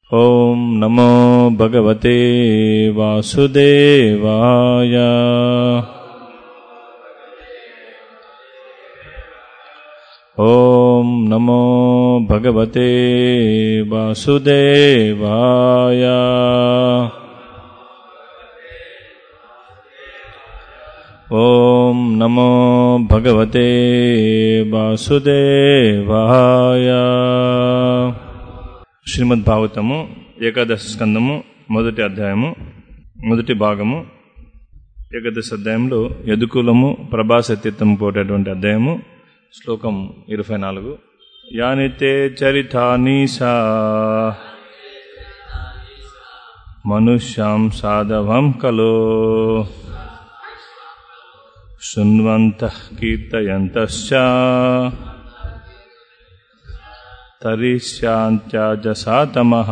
ॐ नमो भगवते वासुदेवाय ॐ नमो भगवते वासुदेवाय ॐ नमो भगवते వాసుదేవాయ శ్రీమద్ భాగవతము ఏకాదశ స్కందము మొదటి అధ్యాయము మొదటి భాగము ఏకాదశ అధ్యాయంలో యదుకులము ప్రభాసతీర్థం పోటేటువంటి అధ్యాయము శ్లోకం ఇరవై నాలుగు యానితే చరితానీసా మనుష్యాం సాధవం కలో శృण्वन्तः कीर्तयन्तश्च తరిశాంత్యాజసాతమః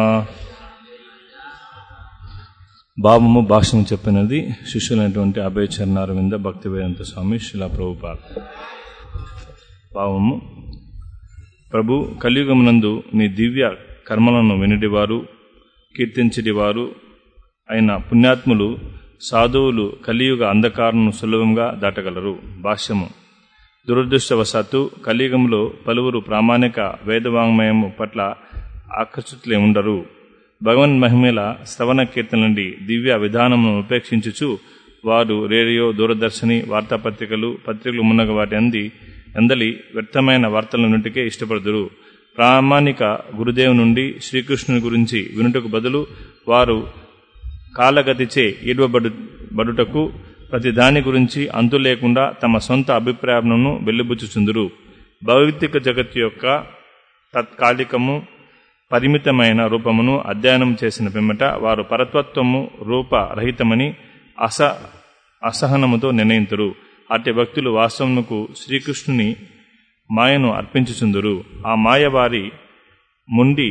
భావము భాషను చెప్పినది శిష్యులైనటువంటి అభయ చరణారవింద భక్తి వేదంత స్వామి శిలా ప్రభుపాద భావము ప్రభు కలియుగమునందు నీ దివ్య కర్మలను వినిటివారు కీర్తించటివారు అయిన పుణ్యాత్ములు సాధువులు కలియుగ అంధకారను సులభంగా దాటగలరు భాష్యము దురదృష్టవశాత్తు కలియుగంలో పలువురు ప్రామాణిక వేదవాంగ్మయము పట్ల ఆకర్షితులే ఉండరు భగవన్ మహిమల శ్రవణ కీర్తన నుండి దివ్య విధానమును ఉపేక్షించుచు వారు రేడియో దూరదర్శని వార్తాపత్రికలు పత్రికలు మున్నగ వాటి అంది ఎందలి వ్యర్థమైన వార్తలన్నింటికే ఇష్టపడుదురు ప్రామాణిక గురుదేవు నుండి శ్రీకృష్ణుని గురించి వినుటకు బదులు వారు కాలగతిచే ఈడవబడు బడుటకు ప్రతి దాని గురించి అంతు లేకుండా తమ సొంత అభిప్రాయములను వెల్లిబుచ్చుచుందురు భౌతిక జగత్తు యొక్క తత్కాలికము పరిమితమైన రూపమును అధ్యయనం చేసిన పిమ్మట వారు పరతత్వము రూపరహితమని అస అసహనముతో నిర్ణయింతురు అట్టి భక్తులు వాస్తవమునకు శ్రీకృష్ణుని మాయను అర్పించుచుందురు ఆ మాయ వారి ముండి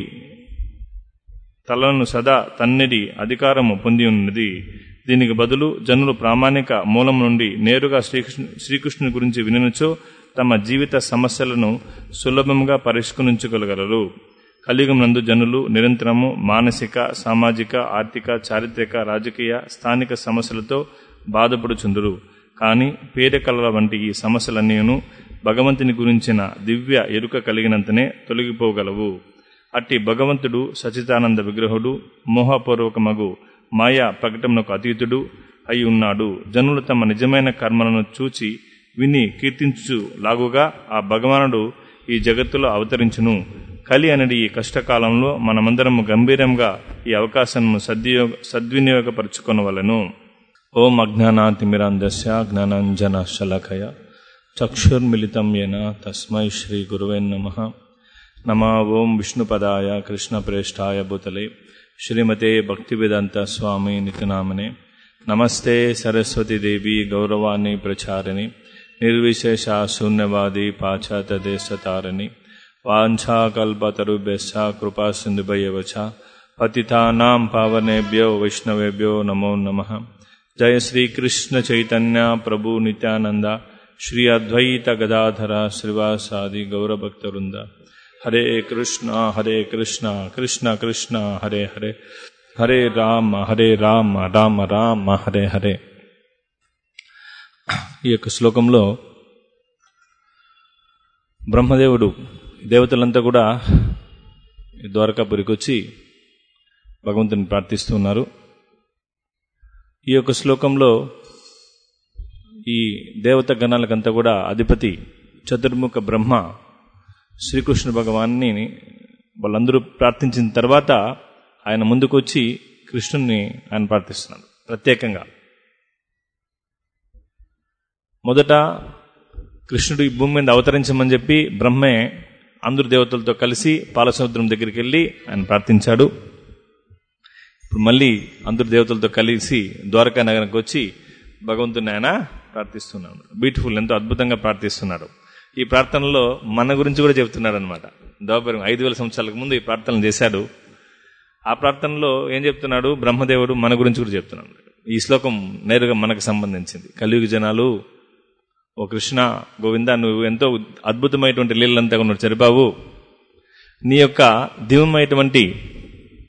తలను సదా తన్నిడి అధికారము పొంది ఉన్నది దీనికి బదులు జనులు ప్రామాణిక మూలం నుండి నేరుగా శ్రీకృష్ణు శ్రీకృష్ణుని గురించి విననుచో తమ జీవిత సమస్యలను సులభంగా పరిష్కరించుకోగలరు కలియుగం నందు జనులు నిరంతరము మానసిక సామాజిక ఆర్థిక చారిత్రక రాజకీయ స్థానిక సమస్యలతో బాధపడుచుందురు కానీ పేదకళల వంటి ఈ సమస్యలన్నీను భగవంతుని గురించిన దివ్య ఎరుక కలిగినంతనే తొలగిపోగలవు అట్టి భగవంతుడు సచితానంద విగ్రహుడు మోహపూర్వకమగు మాయా ప్రకటనకు అతీతుడు అయి ఉన్నాడు జనులు తమ నిజమైన కర్మలను చూచి విని కీర్తించు లాగుగా ఆ భగవానుడు ఈ జగత్తులో అవతరించును కలి అనేది ఈ కష్టకాలంలో మనమందరము గంభీరంగా ఈ అవకాశాన్ని సద్వియోగ సద్వినియోగపరచుకొనవలను ఓం అజ్ఞానాతిమిరాందస్య జ్ఞానాంజన శలకయ చక్షుర్మిళితం ఏన తస్మై శ్రీ గురువే నమః నమా ఓం విష్ణుపదాయ కృష్ణప్రేష్ఠాయ భూతలే శ్రీమతే భక్తివేదాంత స్వామి నితనామనే నమస్తే సరస్వతి దేవి గౌరవాన్ని ప్రచారిణి నిర్విశేష శూన్యవాది పాశ్చాత్య దేశతారిణి వాంఛాకల్పతరుభ్యశ్చ కృపా సింధుభయవచ పతితానాం పావనేభ్యో వైష్ణవేభ్యో నమో నమః జయ శ్రీకృష్ణ చైతన్య ప్రభు నిత్యానంద శ్రీ అద్వైత గదాధర శ్రీవాసాది గౌరభక్తవృంద హరే కృష్ణ హరే కృష్ణ కృష్ణ కృష్ణ హరే హరే హరే రామ హరే రామ రామ రామ హరే హరే ఈ యొక్క శ్లోకంలో బ్రహ్మదేవుడు దేవతలంతా కూడా ద్వారకాపురికి వచ్చి భగవంతుని ప్రార్థిస్తున్నారు ఈ యొక్క శ్లోకంలో ఈ దేవత గణాలకంతా కూడా అధిపతి చతుర్ముఖ బ్రహ్మ శ్రీకృష్ణ భగవాన్ని వాళ్ళందరూ ప్రార్థించిన తర్వాత ఆయన ముందుకు వచ్చి కృష్ణుణ్ణి ఆయన ప్రార్థిస్తున్నాడు ప్రత్యేకంగా మొదట కృష్ణుడు ఈ భూమి మీద అవతరించమని చెప్పి బ్రహ్మే అందరు దేవతలతో కలిసి పాలసముద్రం దగ్గరికి వెళ్ళి ఆయన ప్రార్థించాడు ఇప్పుడు మళ్ళీ అందరు దేవతలతో కలిసి ద్వారకా నగరానికి వచ్చి భగవంతుని ఆయన ప్రార్థిస్తున్నాడు బ్యూటిఫుల్ ఎంతో అద్భుతంగా ప్రార్థిస్తున్నాడు ఈ ప్రార్థనలో మన గురించి కూడా చెప్తున్నాడు అనమాట దోపరం ఐదు వేల సంవత్సరాలకు ముందు ఈ ప్రార్థనలు చేశాడు ఆ ప్రార్థనలో ఏం చెప్తున్నాడు బ్రహ్మదేవుడు మన గురించి కూడా చెప్తున్నాడు ఈ శ్లోకం నేరుగా మనకు సంబంధించింది కలియుగ జనాలు ఓ కృష్ణ గోవింద నువ్వు ఎంతో అద్భుతమైనటువంటి లీలంతా నువ్వు జరిపావు నీ యొక్క దివ్యమైనటువంటి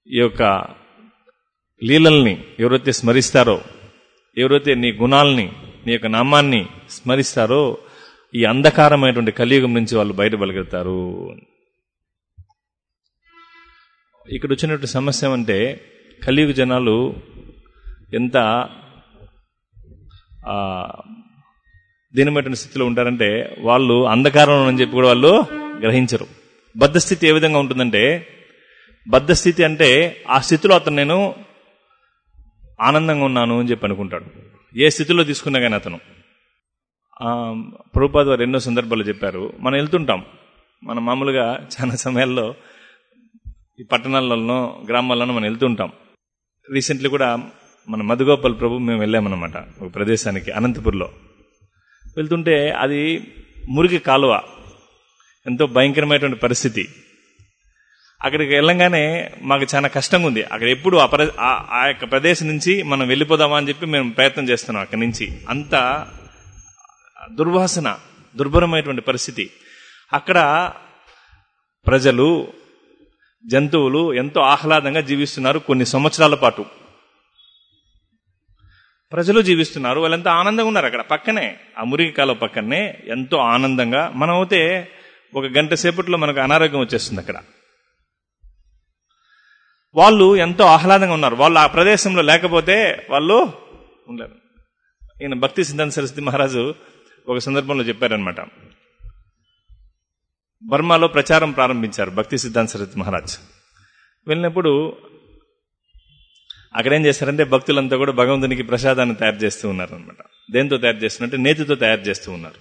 ఈ యొక్క లీలల్ని ఎవరైతే స్మరిస్తారో ఎవరైతే నీ గుణాలని నీ యొక్క నామాన్ని స్మరిస్తారో ఈ అంధకారమైనటువంటి కలియుగం నుంచి వాళ్ళు బయటపడగలుగుతారు ఇక్కడ వచ్చినటువంటి సమస్య ఏమంటే కలియుగ జనాలు ఎంత ఆ, దీనమైనటువంటి స్థితిలో ఉంటారంటే వాళ్ళు అంధకారంలో అని చెప్పి కూడా వాళ్ళు గ్రహించరు బద్ధస్థితి ఏ విధంగా ఉంటుందంటే బద్ధస్థితి అంటే ఆ స్థితిలో అతను నేను ఆనందంగా ఉన్నాను అని చెప్పి అనుకుంటాడు ఏ స్థితిలో తీసుకున్నా కానీ అతను ఆ, ప్రభుపాద్ వారు ఎన్నో సందర్భాలు చెప్పారు మనం వెళ్తుంటాం మనం మామూలుగా చాలా సమయాల్లో ఈ పట్టణాలలో గ్రామాల్లోనూ మనం వెళ్తుంటాం రీసెంట్లీ కూడా మన మధుగోపాల్ ప్రభు మేము వెళ్ళామన్నమాట ఒక ప్రదేశానికి అనంతపూర్లో వెళ్తుంటే అది మురికి కాలువ ఎంతో భయంకరమైనటువంటి పరిస్థితి అక్కడికి వెళ్ళంగానే మాకు చాలా కష్టంగా ఉంది అక్కడ ఎప్పుడు ఆ ప్ర- ఆ- ఆ యొక్క ప్రదేశం నుంచి మనం వెళ్ళిపోదామా అని చెప్పి మేము ప్రయత్నం చేస్తున్నాం అక్కడి నుంచి అంత దుర్వాసన దుర్భరమైనటువంటి పరిస్థితి అక్కడ ప్రజలు జంతువులు ఎంతో ఆహ్లాదంగా జీవిస్తున్నారు కొన్ని సంవత్సరాల పాటు ప్రజలు జీవిస్తున్నారు వాళ్ళంతా ఆనందంగా ఉన్నారు అక్కడ పక్కనే ఆ మురికి కాలువ పక్కనే ఎంతో ఆనందంగా మనం అయితే ఒక గంట సేపట్లో మనకు అనారోగ్యం వచ్చేస్తుంది అక్కడ వాళ్ళు ఎంతో ఆహ్లాదంగా ఉన్నారు వాళ్ళు ఆ ప్రదేశంలో లేకపోతే వాళ్ళు ఉండలేరు ఈయన భక్తి సిద్ధాంత సరస్వతి మహారాజు ఒక సందర్భంలో చెప్పారనమాట బర్మాలో ప్రచారం ప్రారంభించారు భక్తి సిద్ధాంత సరస్వతి మహారాజ్ వెళ్ళినప్పుడు అక్కడ ఏం చేస్తారంటే భక్తులంతా కూడా భగవంతునికి ప్రసాదాన్ని తయారు చేస్తూ ఉన్నారు అనమాట దేంతో తయారు చేస్తున్నట్టే నేతితో తయారు చేస్తూ ఉన్నారు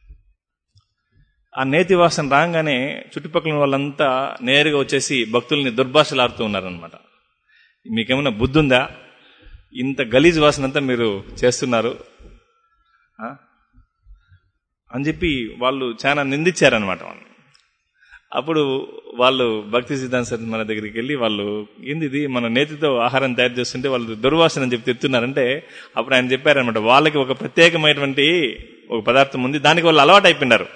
ఆ నేతి వాసన రాగానే చుట్టుపక్కల వాళ్ళంతా నేరుగా వచ్చేసి భక్తుల్ని దుర్భాషలాడుతూ ఉన్నారనమాట మీకేమైనా బుద్ధి ఉందా ఇంత గలీజ్ వాసన అంతా మీరు చేస్తున్నారు ఆ? అని చెప్పి వాళ్ళు చాలా నిందించారనమాట వాళ్ళని అప్పుడు వాళ్ళు భక్తి సిద్ధాంత సరస్వతి మన దగ్గరికి వెళ్ళి వాళ్ళు ఏంది ఇది మన నేతితో ఆహారం తయారు చేస్తుంటే వాళ్ళు దుర్వాసన అని చెప్పి చెప్తున్నారంటే అప్పుడు ఆయన చెప్పారనమాట వాళ్ళకి ఒక ప్రత్యేకమైనటువంటి ఒక పదార్థం ఉంది దానికి వాళ్ళు అలవాటు అయిపోయినారు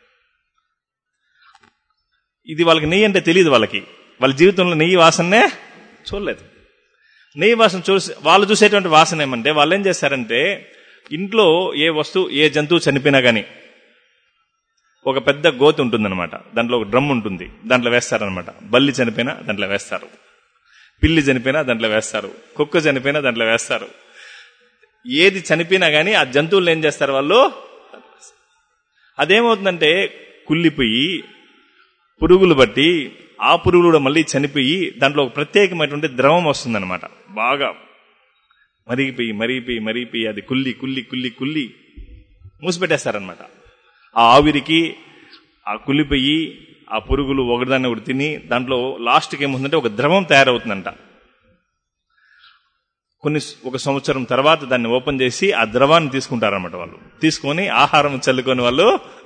ఇది వాళ్ళకి నెయ్యి అంటే తెలియదు వాళ్ళకి వాళ్ళ జీవితంలో నెయ్యి వాసననే చూడలేదు నెయ్యి వాసన చూసి వాళ్ళు చూసేటువంటి వాసన ఏమంటే వాళ్ళు ఏం చేస్తారంటే ఇంట్లో ఏ వస్తువు ఏ జంతువు చనిపోయినా కానీ ఒక పెద్ద గోతి ఉంటుందన్నమాట దాంట్లో ఒక డ్రమ్ ఉంటుంది దాంట్లో వేస్తారనమాట బల్లి చనిపోయినా దాంట్లో వేస్తారు పిల్లి చనిపోయినా దాంట్లో వేస్తారు కుక్క చనిపోయినా దాంట్లో వేస్తారు ఏది చనిపోయినా కానీ ఆ జంతువులు ఏం చేస్తారు వాళ్ళు అదేమవుతుందంటే కుళ్ళిపోయి పురుగులు బట్టి ఆ పురుగులు కూడా మళ్ళీ చనిపోయి దాంట్లో ఒక ప్రత్యేకమైనటువంటి ద్రవం వస్తుందన్నమాట బాగా మరిగిపోయి మరిగిపోయి మరిగిపోయి అది కుల్లి కుల్లి కుల్లి కుల్లి మూసిపెట్టేస్తారనమాట ఆ ఆవిరికి ఆ కుళ్ళిపోయి ఆ పురుగులు ఒకటిదాన్ని ఒకటి తిని దాంట్లో లాస్ట్కి ఏమవుతుందంటే ఒక ద్రవం తయారవుతుందంట కొన్ని ఒక సంవత్సరం తర్వాత దాన్ని ఓపెన్ చేసి ఆ ద్రవాన్ని తీసుకుంటారన్నమాట వాళ్ళు తీసుకొని ఆహారం చల్లుకొని వాళ్ళు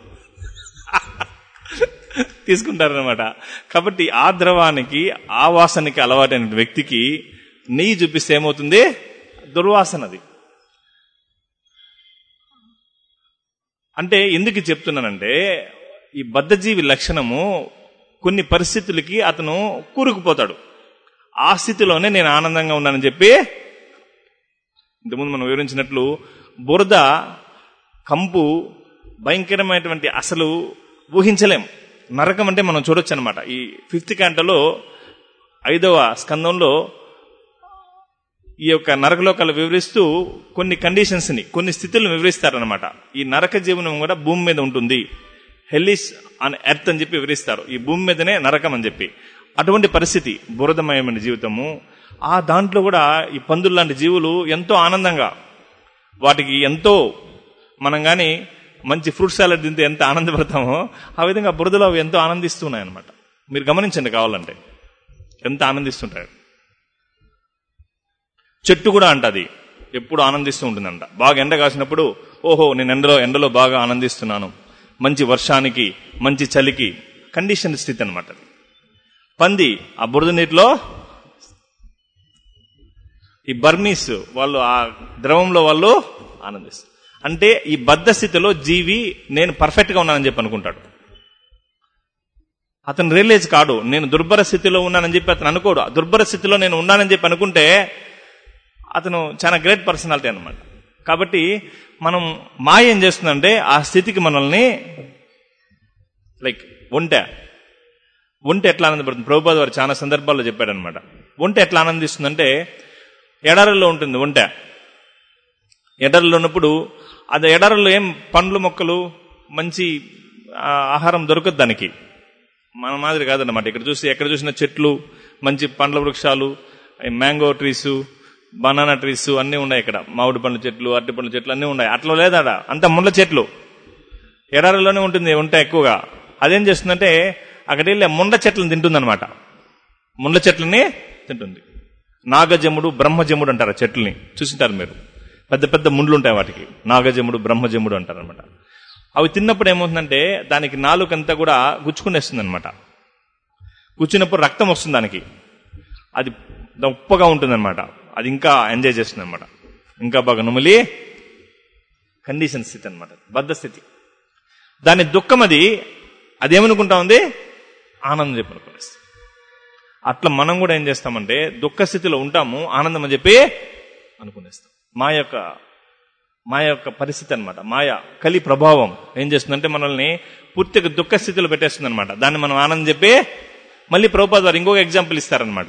తీసుకుంటారనమాట కాబట్టి ఆ ద్రవానికి ఆ వాసనకి అలవాటైన వ్యక్తికి నెయ్యి చూపిస్తే ఏమవుతుంది దుర్వాసన అది అంటే ఎందుకు చెప్తున్నానంటే ఈ బద్ధజీవి లక్షణము కొన్ని పరిస్థితులకి అతను కూరుకుపోతాడు ఆ స్థితిలోనే నేను ఆనందంగా ఉన్నానని చెప్పి ఇంతకుముందు మనం వివరించినట్లు బురద కంపు భయంకరమైనటువంటి అసలు ఊహించలేం నరకం అంటే మనం చూడొచ్చు అనమాట ఈ ఫిఫ్త్ క్యాంటలో ఐదవ స్కందంలో ఈ యొక్క నరకలోకాలు వివరిస్తూ కొన్ని కండిషన్స్ ని కొన్ని స్థితులను వివరిస్తారనమాట ఈ నరక జీవనం కూడా భూమి మీద ఉంటుంది హెల్లిస్ అని ఎర్త్ అని చెప్పి వివరిస్తారు ఈ భూమి మీదనే నరకం అని చెప్పి అటువంటి పరిస్థితి బురదమయమైన జీవితము ఆ దాంట్లో కూడా ఈ పందులు లాంటి జీవులు ఎంతో ఆనందంగా వాటికి ఎంతో మనం కానీ మంచి ఫ్రూట్ సాలడ్ తింటే ఎంత ఆనందపడతామో ఆ విధంగా బురదలో అవి ఎంతో ఆనందిస్తున్నాయి అనమాట మీరు గమనించండి కావాలంటే ఎంత ఆనందిస్తుంటాయి చెట్టు కూడా అంటది ఎప్పుడు ఆనందిస్తూ ఉంటుందంట బాగా ఎండ కాసినప్పుడు ఓహో నేను ఎండలో ఎండలో బాగా ఆనందిస్తున్నాను మంచి వర్షానికి మంచి చలికి కండిషన్ స్థితి అనమాట పంది ఆ బురద నీటిలో ఈ బర్మీస్ వాళ్ళు ఆ ద్రవంలో వాళ్ళు ఆనందిస్తారు అంటే ఈ బద్ధ స్థితిలో జీవి నేను పర్ఫెక్ట్ గా ఉన్నానని చెప్పి అనుకుంటాడు అతను రియలైజ్ కాడు నేను దుర్భర స్థితిలో ఉన్నానని చెప్పి అతను అనుకోడు ఆ దుర్భర స్థితిలో నేను ఉన్నానని చెప్పి అనుకుంటే అతను చాలా గ్రేట్ పర్సనాలిటీ అనమాట కాబట్టి మనం మాయ ఏం చేస్తుందంటే ఆ స్థితికి మనల్ని లైక్ ఒంటె ఒంటె ఎట్లా ఆనందపడుతుంది ప్రభుపాద వారు చాలా సందర్భాల్లో చెప్పాడనమాట ఒంటె ఎట్లా ఆనందిస్తుందంటే ఎడారుల్లో ఉంటుంది ఒంటె ఎడారుల్లో ఉన్నప్పుడు అది ఎడారుల్లో ఏం పండ్లు మొక్కలు మంచి ఆ, ఆహారం దొరకదు దానికి మన మాదిరి కాదన్నమాట ఇక్కడ చూసి ఎక్కడ చూసిన చెట్లు మంచి పండ్ల వృక్షాలు మ్యాంగో ట్రీస్ బనానా ట్రీస్ అన్నీ ఉన్నాయి ఇక్కడ మామిడి పండ్ల చెట్లు అరటి పండ్ల చెట్లు అన్నీ ఉన్నాయి అట్లా లేదాడ అంత ముళ్ళ చెట్లు ఎడారిలోనే ఉంటుంది ఉంటాయి ఎక్కువగా అదేం చేస్తుందంటే అక్కడికి వెళ్ళి ఆ ముండ చెట్లను తింటుందన్నమాట ముండ్ల చెట్లని తింటుంది నాగజముడు బ్రహ్మజముడు అంటారు ఆ చెట్లని చూసింటారు మీరు పెద్ద పెద్ద ముండ్లు ఉంటాయి వాటికి నాగజముడు బ్రహ్మజముడు అంటారు అనమాట అవి తిన్నప్పుడు ఏమవుతుందంటే దానికి నాలుకంతా కూడా గుచ్చుకునేస్తుంది అనమాట గుచ్చినప్పుడు రక్తం వస్తుంది దానికి అది ఉప్పగా ఉంటుందన్నమాట అది ఇంకా ఎంజాయ్ చేస్తుంది అనమాట ఇంకా బాగా నుమిలి కండిషన్ స్థితి అనమాట బద్ధ స్థితి దాని దుఃఖం అది అదేమనుకుంటా ఉంది ఆనందం చెప్పి అనుకునేస్తుంది అట్లా మనం కూడా ఏం చేస్తామంటే దుఃఖ స్థితిలో ఉంటాము ఆనందం అని చెప్పి అనుకునేస్తాం మా యొక్క మా యొక్క పరిస్థితి అనమాట మాయ కలి ప్రభావం ఏం చేస్తుందంటే మనల్ని పూర్తిగా దుఃఖ స్థితిలో పెట్టేస్తుంది అనమాట దాన్ని మనం ఆనందం చెప్పి మళ్ళీ ప్రభుపాద వారు ఇంకొక ఎగ్జాంపుల్ ఇస్తారనమాట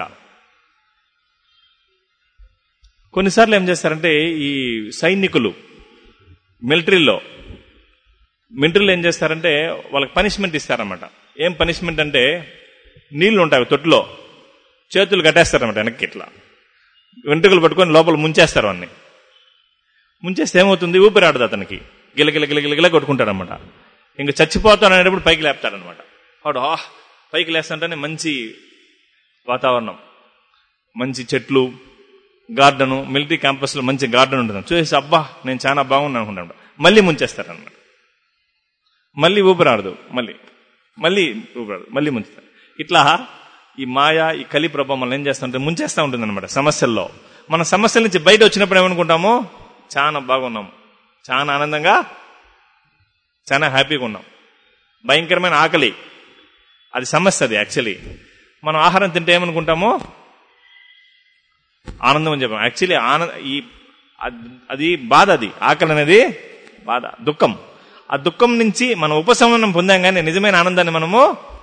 కొన్నిసార్లు ఏం చేస్తారంటే ఈ సైనికులు మిలిటరీలో మిలిటరీలో ఏం చేస్తారంటే వాళ్ళకి పనిష్మెంట్ ఇస్తారనమాట ఏం పనిష్మెంట్ అంటే నీళ్లు ఉంటాయి తొట్టులో చేతులు కట్టేస్తారనమాట వెనక్కి ఇట్లా వెంట్రుకలు పట్టుకొని లోపల ముంచేస్తారు అన్ని ముంచేస్తే ఏమవుతుంది ఊపిరాడదు అతనికి గిలగిల గిలగిల గిల కొట్టుకుంటాడనమాట ఇంక చచ్చిపోతాను అనేటప్పుడు పైకి లేపుతాడనమాట వాడు ఆహ్ పైకి లేస్తుంటేనే మంచి వాతావరణం మంచి చెట్లు గార్డెను మిలిటరీ క్యాంపస్లో మంచి గార్డెన్ ఉంటుంది చూసేసి అబ్బా నేను చాలా బాగున్నాను అనుకుంటాను మళ్ళీ ముంచేస్తారనమాట మళ్ళీ ఊపిరాడదు మళ్ళీ మళ్ళీ ఊపిరాడదు మళ్ళీ ముంచుతారు ఇట్లా ఈ మాయ ఈ కలి ప్రభావం మనం ఏం చేస్తుంటే ముంచేస్తూ ఉంటుంది అనమాట సమస్యల్లో మన సమస్యల నుంచి బయట వచ్చినప్పుడు ఏమనుకుంటామో చాలా బాగున్నాం చాలా ఆనందంగా చాలా హ్యాపీగా ఉన్నాం భయంకరమైన ఆకలి అది సమస్య అది యాక్చువల్లీ మనం ఆహారం తింటే ఏమనుకుంటామో ఆనందం అని చెప్పాం యాక్చువల్లీ ఆనంద ఈ అద్- అది బాధ అది ఆకలి అనేది బాధ దుఃఖం ఆ దుఃఖం నుంచి మనం ఉపశమనం పొందాం కానీ నిజమైన ఆనందాన్ని మనము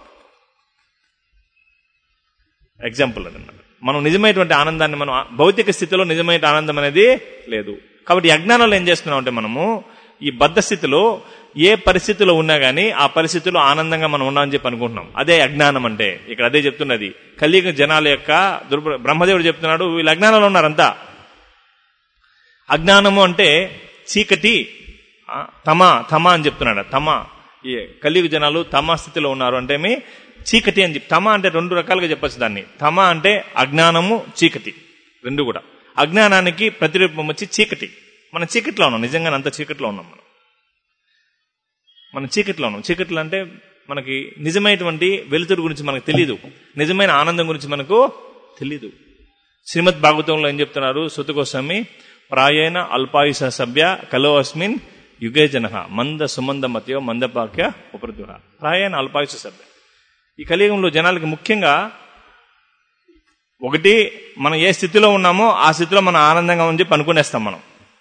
ఎగ్జాంపుల్ అదన్నమాట మనం నిజమైనటువంటి ఆనందాన్ని మనం ఆ- భౌతిక స్థితిలో నిజమైన ఆనందం అనేది లేదు కాబట్టి ఈ అజ్ఞానంలో ఏం చేస్తున్నాం అంటే మనము ఈ బద్ధ స్థితిలో ఏ పరిస్థితిలో ఉన్నా గానీ ఆ పరిస్థితిలో ఆనందంగా మనం ఉన్నామని చెప్పి అనుకుంటున్నాం అదే అజ్ఞానం అంటే ఇక్కడ అదే చెప్తున్నది కలియుగ జనాల యొక్క దుర్భ బ్రహ్మదేవుడు చెప్తున్నాడు వీళ్ళు అజ్ఞానంలో ఉన్నారంతా అజ్ఞానము అంటే చీకటి ఆ, తమ తమ అని చెప్తున్నాడు తమ ఈ కలియుగ జనాలు తమ స్థితిలో ఉన్నారు అంటే ఏమి చీకటి అని చెప్పి తమ అంటే రెండు రకాలుగా చెప్పొచ్చు దాన్ని తమ అంటే అజ్ఞానము చీకటి రెండు కూడా అజ్ఞానానికి ప్రతిరూపం వచ్చి చీకటి మనం చీకట్లో ఉన్నాం నిజంగానే అంత చీకట్లో ఉన్నాం మనం మనం చీకట్లో ఉన్నాం చీకట్లు అంటే మనకి నిజమైనటువంటి వెలుతురు గురించి మనకు తెలియదు నిజమైన ఆనందం గురించి మనకు తెలీదు శ్రీమద్ భాగవతంలో ఏం చెప్తున్నారు సుతగోస్వామి ప్రాయేణ అల్పాయుష సభ్య కలో అస్మిన్ యుగే జన మంద సుమంద మత్యో మందపాక్య ఉపరుద్ర ప్రాయేణ అల్పాయుష సభ్య ఈ కలియుగంలో జనాలకి ముఖ్యంగా ఒకటి మనం ఏ స్థితిలో ఉన్నామో ఆ స్థితిలో మనం ఆనందంగా ఉంది చెప్పి అనుకునేస్తాం మనం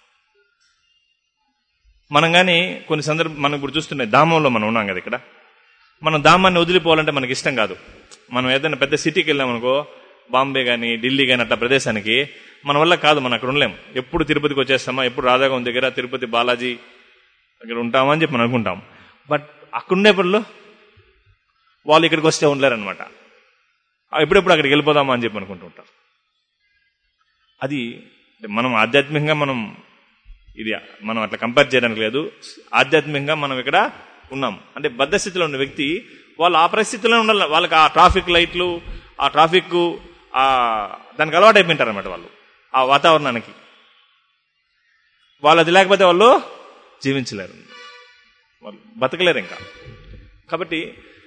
మనం కానీ కొన్ని సందర్భం మనం ఇప్పుడు చూస్తున్నాయి ధామంలో మనం ఉన్నాం కదా ఇక్కడ మనం ధామాన్ని వదిలిపోవాలంటే మనకి ఇష్టం కాదు మనం ఏదైనా పెద్ద సిటీకి వెళ్ళామనుకో బాంబే కానీ ఢిల్లీ కానీ అట్లా ప్రదేశానికి మన వల్ల కాదు మనం అక్కడ ఉండలేం ఎప్పుడు తిరుపతికి వచ్చేస్తామా ఎప్పుడు రాధాగం దగ్గర తిరుపతి బాలాజీ దగ్గర ఉంటామా అని చెప్పి మనం అనుకుంటాం బట్ అక్కడ ఉండేపట్లో వాళ్ళు ఇక్కడికి వస్తే ఉండలేరనమాట ఎప్పుడెప్పుడు అక్కడికి వెళ్ళిపోదామా అని చెప్పి అనుకుంటూ ఉంటారు అది మనం ఆధ్యాత్మికంగా మనం ఇది మనం అట్లా కంపేర్ చేయడానికి లేదు ఆధ్యాత్మికంగా మనం ఇక్కడ ఉన్నాం అంటే బద్ధ స్థితిలో ఉన్న వ్యక్తి వాళ్ళు ఆ పరిస్థితిలో ఉండాలి వాళ్ళకి ఆ ట్రాఫిక్ లైట్లు ఆ ట్రాఫిక్ ఆ దానికి అలవాటు అయిపోయింటారు అనమాట వాళ్ళు ఆ వాతావరణానికి వాళ్ళు అది లేకపోతే వాళ్ళు జీవించలేరు వాళ్ళు బతకలేరు ఇంకా కాబట్టి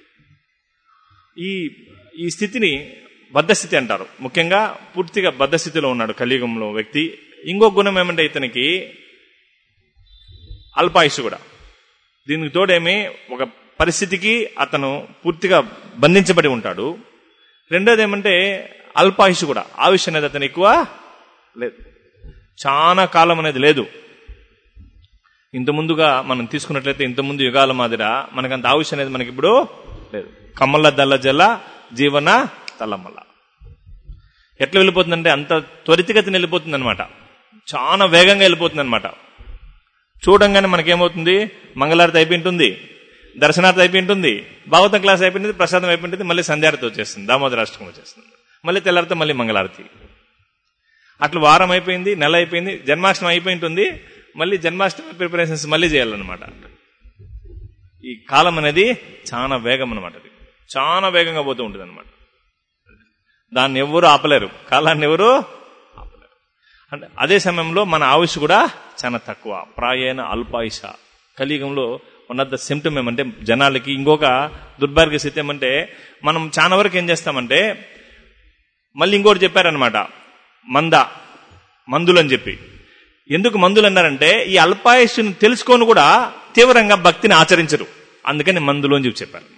ఈ ఈ స్థితిని బద్ధస్థితి అంటారు ముఖ్యంగా పూర్తిగా బద్ధస్థితిలో ఉన్నాడు కలియుగంలో వ్యక్తి ఇంకో గుణం ఏమంటే ఇతనికి అల్పాయుష్ కూడా దీనికి తోడేమి ఒక పరిస్థితికి అతను పూర్తిగా బంధించబడి ఉంటాడు రెండోది ఏమంటే అల్పాయుష్ కూడా ఆయుష్ అనేది అతను ఎక్కువ లేదు చాలా కాలం అనేది లేదు ఇంత ముందుగా మనం తీసుకున్నట్లయితే ఇంత ముందు యుగాల మాదిర మనకంత ఆయుష్ అనేది మనకి ఇప్పుడు లేదు కమ్మల దల్ల జల్ల జీవన తల్లమల్ల ఎట్లా వెళ్ళిపోతుందంటే అంత త్వరితగతిని వెళ్ళిపోతుంది అనమాట చాలా వేగంగా వెళ్ళిపోతుంది అనమాట చూడంగానే మనకేమవుతుంది మంగళారతి అయిపోయింటుంది దర్శనార్థి అయిపోయింటుంది భాగవతం క్లాస్ అయిపోయింది ప్రసాదం అయిపోయింది మళ్ళీ సంధ్యారతి వచ్చేస్తుంది దామోదరాష్టకం వచ్చేస్తుంది మళ్ళీ తెల్లారితే మళ్ళీ మంగళారతి అట్లా వారం అయిపోయింది నెల అయిపోయింది జన్మాష్టమి అయిపోయింటుంది మళ్ళీ జన్మాష్టమి ప్రిపరేషన్స్ మళ్ళీ చేయాలన్నమాట ఈ కాలం అనేది చాలా వేగం అనమాట అది చాలా వేగంగా పోతూ ఉంటుంది అనమాట దాన్ని ఎవరు ఆపలేరు కాలాన్ని ఎవరు ఆపలేరు అంటే అదే సమయంలో మన ఆయుష్ కూడా చాలా తక్కువ ప్రాయణ అల్పాయుష కలియుగంలో వన్ ఆఫ్ ద సిమ్టమ్ ఏమంటే జనాలకి ఇంకొక దుర్భాగ్య స్థితి ఏమంటే మనం చాలా వరకు ఏం చేస్తామంటే మళ్ళీ ఇంకోటి చెప్పారనమాట మంద మందులు అని చెప్పి ఎందుకు మందులు అన్నారంటే ఈ అల్పాయుష్ను తెలుసుకొని కూడా తీవ్రంగా భక్తిని ఆచరించరు అందుకని మందులు అని చెప్పి చెప్పారు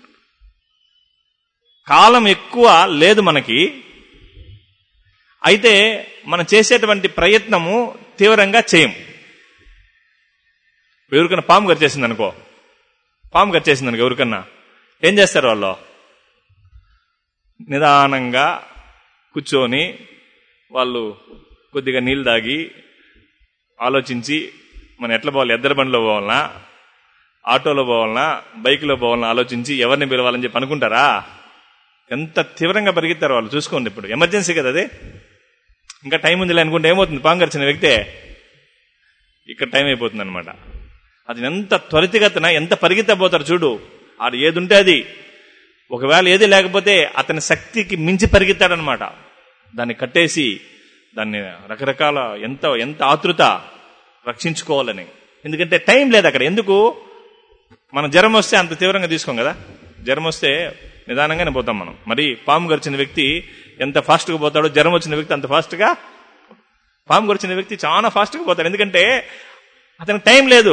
కాలం ఎక్కువ లేదు మనకి అయితే మనం చేసేటువంటి ప్రయత్నము తీవ్రంగా చేయం ఎవరికైనా పాము కరిచేసింది అనుకో పాము కరిచేసింది అనుకో ఎవరికన్నా ఏం చేస్తారు వాళ్ళు నిదానంగా కూర్చొని వాళ్ళు కొద్దిగా నీళ్ళు తాగి ఆలోచించి మనం ఎట్లా పోవాలి ఎద్దరి బండిలో పోవాలనా ఆటోలో పోవాలనా బైక్లో పోవాలనా ఆలోచించి ఎవరిని పిలవాలని చెప్పి అనుకుంటారా ఎంత తీవ్రంగా పరిగెత్తారు వాళ్ళు చూసుకోండి ఇప్పుడు ఎమర్జెన్సీ కదా అది ఇంకా టైం ఉందిలే అనుకుంటే ఏమవుతుంది పాంగర్చిన వ్యక్తే ఇక్కడ టైం అయిపోతుంది అనమాట అది ఎంత త్వరితగతిన ఎంత పరిగెత్తబోతారు చూడు ఆడు ఏది ఉంటే అది ఒకవేళ ఏది లేకపోతే అతని శక్తికి మించి పరిగెత్తాడనమాట దాన్ని కట్టేసి దాన్ని రకరకాల ఎంత ఎంత ఆతృత రక్షించుకోవాలని ఎందుకంటే టైం లేదు అక్కడ ఎందుకు మనం జ్వరం వస్తే అంత తీవ్రంగా తీసుకోం కదా జ్వరం వస్తే నిదానంగానే పోతాం మనం మరి పాము గరిచిన వ్యక్తి ఎంత ఫాస్ట్గా పోతాడో జ్వరం వచ్చిన వ్యక్తి అంత ఫాస్ట్గా పాము గరిచిన వ్యక్తి చాలా ఫాస్ట్గా పోతాడు ఎందుకంటే అతనికి టైం లేదు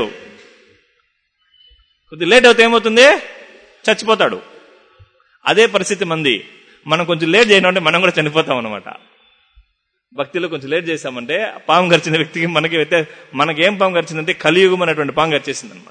కొద్ది లేట్ అవుతే ఏమవుతుంది చచ్చిపోతాడు అదే పరిస్థితి మంది మనం కొంచెం లేట్ చేయడం అంటే మనం కూడా చనిపోతాం అనమాట భక్తిలో కొంచెం లేట్ చేశామంటే పాము గరిచిన వ్యక్తికి మనకి వ్యత్య మనకి ఏం పాము గరిచిందంటే కలియుగం అనేటువంటి పాము గరిచేసింది అనమాట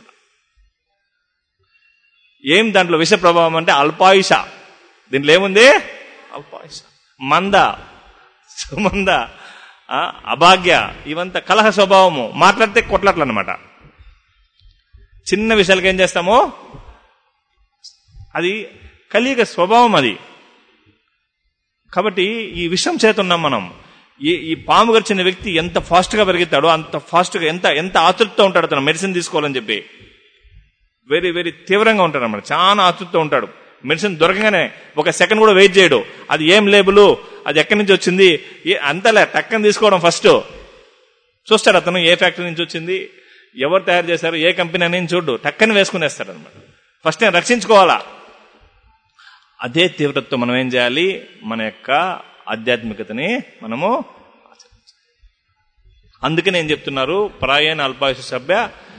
ఏం దాంట్లో విష ప్రభావం అంటే అల్పాయుష దీంట్లో ఏముంది అల్పాయుష మంద సుమంద ఆ, అభాగ్య ఇవంతా కలహ స్వభావము మాట్లాడితే కొట్లాట్లు అనమాట చిన్న విషయాలకి ఏం చేస్తామో అది కలియుగ స్వభావం అది కాబట్టి ఈ విషయం చేతున్నాం మనం ఈ ఈ పాము గరిచిన వ్యక్తి ఎంత ఫాస్ట్ గా పెరుగుతాడో అంత ఫాస్ట్ గా ఎంత ఎంత ఆతృతతో ఉంటాడు తన మెడిసిన్ తీసుకోవాలని చెప్పి వెరీ వెరీ తీవ్రంగా ఉంటాడు అన్నమాట చాలా ఆతృతతో ఉంటాడు మెడిసిన్ దొరకగానే ఒక సెకండ్ కూడా వెయిట్ చేయడు అది ఏం లేబుల్ అది ఎక్కడి నుంచి వచ్చింది ఏ- అంతలే టక్కని తీసుకోవడం ఫస్ట్ చూస్తాడు అతను ఏ ఫ్యాక్టరీ నుంచి వచ్చింది ఎవరు తయారు చేశారు ఏ కంపెనీ అని చూడు టక్కని వేసుకునేస్తాడు అనమాట ఫస్ట్ నేను రక్షించుకోవాలా అదే తీవ్రతతో మనం ఏం చేయాలి మన యొక్క ఆధ్యాత్మికతని మనము ఆచరించాలి అందుకని ఏం చెప్తున్నారు ప్రాయణ అల్పాయుష సభ్య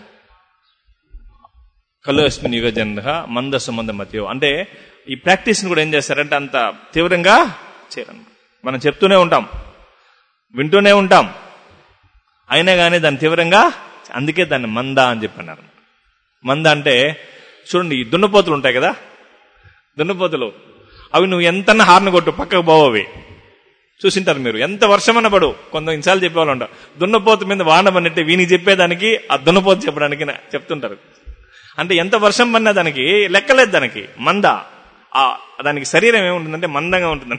కలుస్మిన్ యుగ జన మంద సుమంద మధ్య అంటే ఈ ప్రాక్టీస్ కూడా ఏం చేస్తారంటే అంత తీవ్రంగా చేయరు మనం చెప్తూనే ఉంటాం వింటూనే ఉంటాం అయినా కానీ దాన్ని తీవ్రంగా అందుకే దాన్ని మంద అని చెప్పన్నారు మంద అంటే చూడండి ఈ దున్నపోతులు ఉంటాయి కదా దున్నపోతులు అవి నువ్వు ఎంతన్నా హార్న్ కొట్టు పక్కకు పోవవి చూసింటారు మీరు ఎంత వర్షమన్న పడు కొంత ఇన్సార్లు చెప్పేవాళ్ళు ఉంటారు దున్నపోతు మీద వాన పడినట్టే వీనికి చెప్పేదానికి ఆ దున్నపోతు చెప్పడానికి నా- చెప్తుంటారు అంటే ఎంత వర్షం పడినా దానికి లెక్కలేదు దానికి మంద ఆ దానికి శరీరం ఏముంటుందంటే మందంగా ఉంటుందని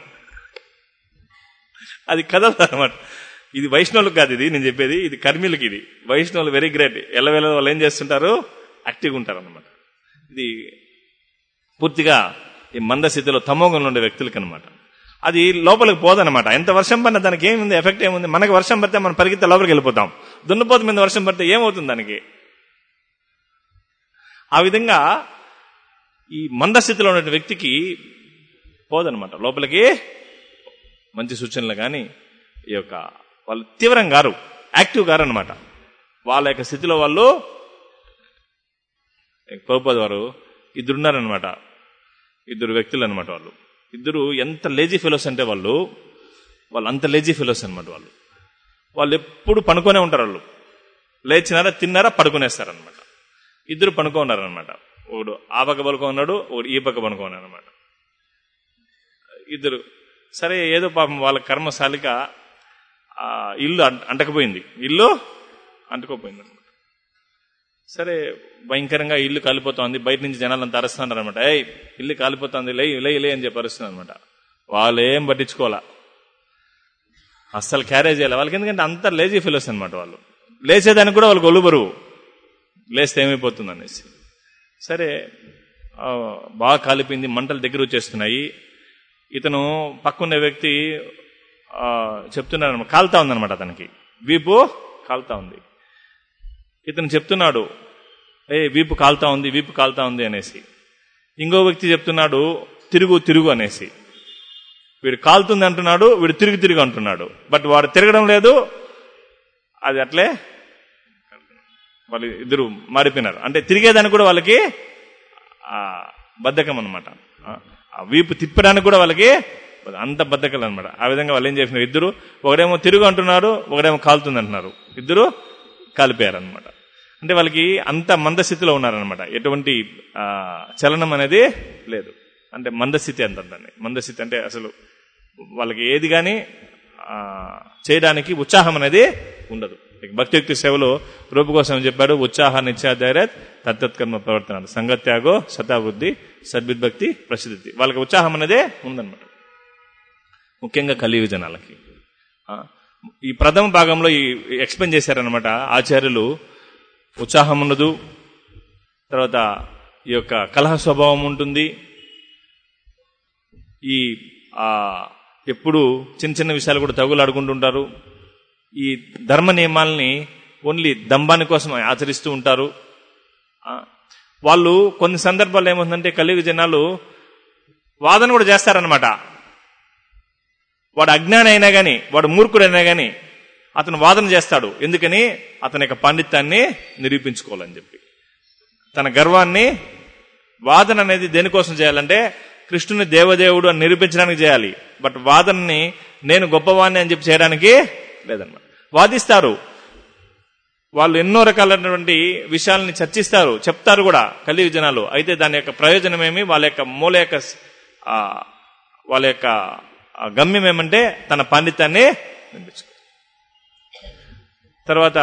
అది కదలదు అనమాట ఇది వైష్ణవులకు కాదు ఇది నేను చెప్పేది ఇది కర్మీలకి ఇది వైష్ణవులు వెరీ గ్రేట్ ఎల్లవేళ వాళ్ళు ఏం చేస్తుంటారు యాక్టివ్గా ఉంటారు అనమాట ఇది పూర్తిగా ఈ మంద స్థితిలో తమోగంలో ఉండే వ్యక్తులకి అనమాట అది లోపలికి పోదనమాట ఎంత వర్షం పడినా దానికి ఏముంది ఎఫెక్ట్ ఏముంది మనకి వర్షం పడితే మనం పరిగెత్తే లోపలికి వెళ్ళిపోతాం దున్నపోతు మీద వర్షం పడితే ఏమవుతుంది దానికి ఆ విధంగా ఈ మంద స్థితిలో ఉన్న వ్యక్తికి పోదనమాట లోపలికి మంచి సూచనలు కానీ ఈ యొక్క వాళ్ళు తీవ్రం గారు యాక్టివ్ గారు అనమాట వాళ్ళ యొక్క స్థితిలో వాళ్ళు ప్రభుపద వారు ఇద్దరున్నారనమాట ఇద్దరు వ్యక్తులు అనమాట వాళ్ళు ఇద్దరు ఎంత లేజీ ఫెలోస్ అంటే వాళ్ళు వాళ్ళు అంత లేజీ ఫెలోస్ అనమాట వాళ్ళు వాళ్ళు ఎప్పుడు పనుకొనే ఉంటారు వాళ్ళు లేచినారా తిన్నారా పడుకునేస్తారనమాట ఇద్దరు పనుకో ఉన్నారనమాట ఒకడు ఆ పక్క పనుకో ఉన్నాడు ఒకడు ఈ పక్క పనుకో ఉన్నాడు అనమాట ఇద్దరు సరే ఏదో పాపం వాళ్ళ కర్మశాలిక ఆ ఇల్లు అంట- అంటకపోయింది ఇల్లు అంటుకోపోయింది అనమాట సరే భయంకరంగా ఇల్లు కాలిపోతోంది బయట నుంచి జనాలంతా అరుస్తున్నారు అనమాట ఏయ్ ఇల్లు కాలిపోతుంది లే లే లే అని చెప్పి అరుస్తున్నారు అనమాట వాళ్ళేం పట్టించుకోవాలా అస్సలు క్యారేజ్ చేయాలి వాళ్ళకి ఎందుకంటే అంత లేజీ ఫిలోస్ అనమాట వాళ్ళు లేచేదానికి కూడా వాళ్ళకి ఒళ్ళు బరువు లేస్తే ఏమైపోతుంది అనేసి సరే ఆ, బాగా కాలిపోయింది మంటలు దగ్గర వచ్చేస్తున్నాయి ఇతను పక్కన్న వ్యక్తి ఆ, చెప్తున్నాడు అనమాట కాలుతా ఉందన్నమాట అతనికి వీపు కాలుతా ఉంది ఇతను చెప్తున్నాడు ఏ వీపు కాలుతా ఉంది వీపు కాలుతా ఉంది అనేసి ఇంకో వ్యక్తి చెప్తున్నాడు తిరుగు తిరుగు అనేసి వీడు కాలుతుంది అంటున్నాడు వీడు తిరిగి తిరిగి అంటున్నాడు బట్ వాడు తిరగడం లేదు అది అట్లే వాళ్ళు ఇద్దరు మారిపోయినారు అంటే తిరిగేదానికి కూడా వాళ్ళకి ఆ బద్ధకం అనమాట ఆ వీపు తిప్పడానికి కూడా వాళ్ళకి అంత బద్ధకలు అనమాట ఆ విధంగా వాళ్ళు ఏం చేసినారు ఇద్దరు ఒకడేమో తిరుగు అంటున్నారు ఒకడేమో కాలుతుంది అంటున్నారు ఇద్దరు కాలిపోయారు అనమాట అంటే వాళ్ళకి అంత మందస్థితిలో ఉన్నారనమాట ఎటువంటి ఆ, చలనం అనేది లేదు అంటే మందస్థితి అంటారు దాన్ని మందస్థితి అంటే అసలు వాళ్ళకి ఏది కానీ చేయడానికి ఉత్సాహం అనేది ఉండదు ఇక భక్తియుక్తి సేవలో రూపు కోసం చెప్పాడు ఉత్సాహాన్ని ఇచ్చాధైర్యత్ తత్తత్కర్మ ప్రవర్తన సంగత్యాగో శతాబుద్ధి సద్విద్భక్తి ప్రసిద్ధి వాళ్ళకి ఉత్సాహం అనేదే ఉందన్నమాట ముఖ్యంగా కలియుగ జనాలకి ఆ, ఈ ప్రథమ భాగంలో ఈ ఎక్స్ప్లెయిన్ చేశారనమాట ఆచార్యులు ఉత్సాహం ఉండదు తర్వాత ఈ యొక్క కలహ స్వభావం ఉంటుంది ఈ ఆ ఎప్పుడు చిన్న చిన్న విషయాలు కూడా తగులాడుకుంటుంటారు ఈ ధర్మ నియమాల్ని ఓన్లీ దంబాని కోసం ఆచరిస్తూ ఉంటారు ఆ, వాళ్ళు కొన్ని సందర్భాల్లో ఏమవుతుందంటే కలియుగ జనాలు వాదన కూడా చేస్తారనమాట వాడు అజ్ఞాని అయినా గాని వాడు మూర్ఖుడైనా గాని అతను వాదన చేస్తాడు ఎందుకని అతని యొక్క పాండిత్యాన్ని నిరూపించుకోవాలని చెప్పి తన గర్వాన్ని వాదన అనేది దేనికోసం చేయాలంటే కృష్ణుని దేవదేవుడు అని నిరూపించడానికి చేయాలి బట్ వాదనని నేను గొప్పవాణ్ణి అని చెప్పి చేయడానికి లేదన్నమాట వాదిస్తారు వాళ్ళు ఎన్నో రకాలైనటువంటి విషయాల్ని చర్చిస్తారు చెప్తారు కూడా కలియుగ జనాలు అయితే దాని యొక్క ప్రయోజనం ఏమి వాళ్ళ యొక్క మూల యొక్క ఆ, వాళ్ళ యొక్క ఆ గమ్యం ఏమంటే తన పాండిత్యాన్ని వినిపించుకో తర్వాత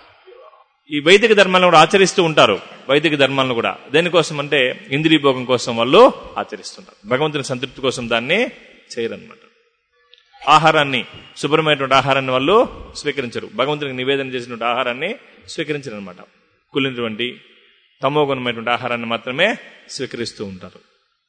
ఈ వైదిక ధర్మాలను కూడా ఆచరిస్తూ ఉంటారు వైదిక ధర్మాలను కూడా దేనికోసం అంటే ఇంద్రియ భోగం కోసం వాళ్ళు ఆచరిస్తుంటారు భగవంతుని సంతృప్తి కోసం దాన్ని చేయరన్నమాట ఆహారాన్ని శుభ్రమైనటువంటి ఆహారాన్ని వాళ్ళు స్వీకరించరు భగవంతునికి నివేదన చేసినటువంటి ఆహారాన్ని స్వీకరించరు అనమాట కులినటువంటి తమోగుణమైనటువంటి ఆహారాన్ని మాత్రమే స్వీకరిస్తూ ఉంటారు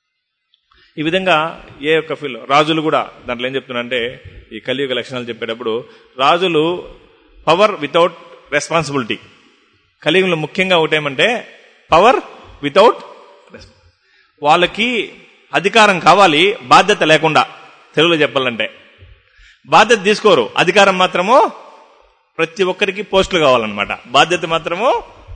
ఈ విధంగా ఏ యొక్క ఫీల్ రాజులు కూడా దాంట్లో ఏం చెప్తున్నారంటే ఈ కలియుగ లక్షణాలు చెప్పేటప్పుడు రాజులు పవర్ వితౌట్ రెస్పాన్సిబిలిటీ కలియుగంలో ముఖ్యంగా ఒకటేమంటే పవర్ వితౌట్ వాళ్ళకి అధికారం కావాలి బాధ్యత లేకుండా తెలుగులో చెప్పాలంటే బాధ్యత తీసుకోరు అధికారం మాత్రము ప్రతి ఒక్కరికి పోస్టులు కావాలన్నమాట బాధ్యత మాత్రము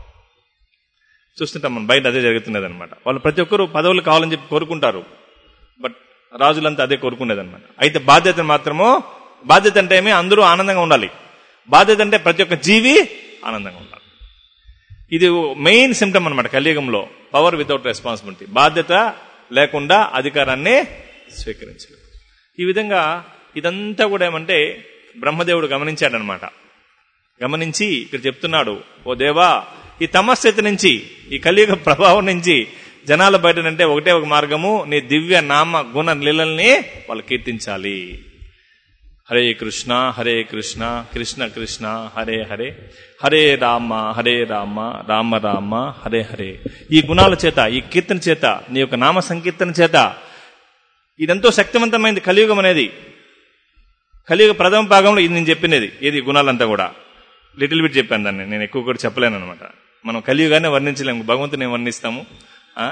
చూస్తుంటాం మనం బయట అదే జరుగుతున్నది అనమాట వాళ్ళు ప్రతి ఒక్కరు పదవులు కావాలని చెప్పి కోరుకుంటారు బట్ రాజులంతా అదే కోరుకునేది అనమాట అయితే బాధ్యత మాత్రము బాధ్యత అంటే ఏమి అందరూ ఆనందంగా ఉండాలి బాధ్యత అంటే ప్రతి ఒక్క జీవి ఆనందంగా ఉండాలి ఇది మెయిన్ సిమ్టమ్ అనమాట కలియుగంలో పవర్ వితౌట్ రెస్పాన్సిబిలిటీ బాధ్యత లేకుండా అధికారాన్ని స్వీకరించలేదు ఈ విధంగా ఇదంతా కూడా ఏమంటే బ్రహ్మదేవుడు గమనించాడనమాట గమనించి ఇక్కడ చెప్తున్నాడు ఓ దేవా ఈ తమస్థితి నుంచి ఈ కలియుగ ప్రభావం నుంచి జనాల బయటనంటే ఒకటే ఒక మార్గము నీ దివ్య నామ గుణ లీలల్ని వాళ్ళు కీర్తించాలి హరే కృష్ణ హరే కృష్ణ కృష్ణ కృష్ణ హరే హరే హరే రామ హరే రామ రామ రామ హరే హరే ఈ గుణాల చేత ఈ కీర్తన చేత నీ యొక్క నామ సంకీర్తన చేత ఇదెంతో శక్తివంతమైంది కలియుగం అనేది కలియుగ ప్రథమ భాగంలో ఇది నేను చెప్పినది ఇది గుణాలంతా కూడా లిటిల్ బిట్ చెప్పాను దాన్ని నేను ఎక్కువ కూడా చెప్పలేను అనమాట మనం కలియుగానే వర్ణించలేము భగవంతుని వర్ణిస్తాము ఆ?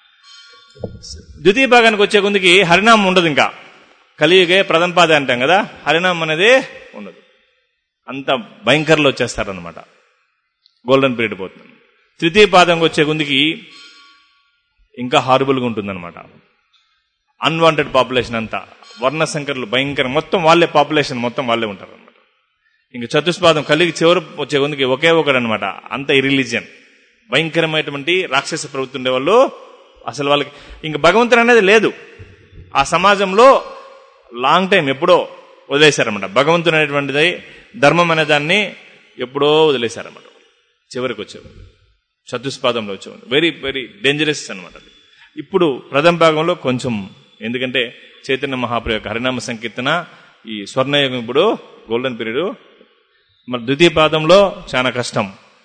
ద్వితీయ భాగానికి వచ్చే కొందికి హరినామం ఉండదు ఇంకా కలియుగే ప్రథమ పాద అంటాం కదా హరినామం అనేది ఉండదు అంత భయంకరలో వచ్చేస్తారనమాట గోల్డెన్ పీరియడ్ పోతుంది తృతీయ పాదంకి వచ్చే కొందికి ఇంకా హారబుల్గా ఉంటుందన్నమాట అన్వాంటెడ్ పాపులేషన్ అంతా వర్ణ సంకర్లు భయంకర మొత్తం వాళ్ళే పాపులేషన్ మొత్తం వాళ్ళే ఉంటారు అనమాట ఇంక చతుష్పాదం కలిగి చివరి వచ్చే కొందుకి ఒకే ఒకడు అనమాట అంత ఇరిలీజియన్ భయంకరమైనటువంటి రాక్షస ప్రభుత్వం ఉండే వాళ్ళు అసలు వాళ్ళకి ఇంక భగవంతుడు అనేది లేదు ఆ సమాజంలో లాంగ్ టైం ఎప్పుడో వదిలేశారన్నమాట భగవంతుడు అనేటువంటిది ధర్మం అనే దాన్ని ఎప్పుడో వదిలేశారన్నమాట చివరికి వచ్చేవారు చతుష్పాదంలో వచ్చేవారు వెరీ వెరీ డేంజరస్ అనమాట అది ఇప్పుడు ప్రథమ భాగంలో కొంచెం ఎందుకంటే చైతన్య మహాప్రభు యొక్క హరినామ సంకీర్తన ఈ స్వర్ణయుగం ఇప్పుడు గోల్డెన్ పీరియడ్ మరి ద్వితీయ పాదంలో చాలా కష్టం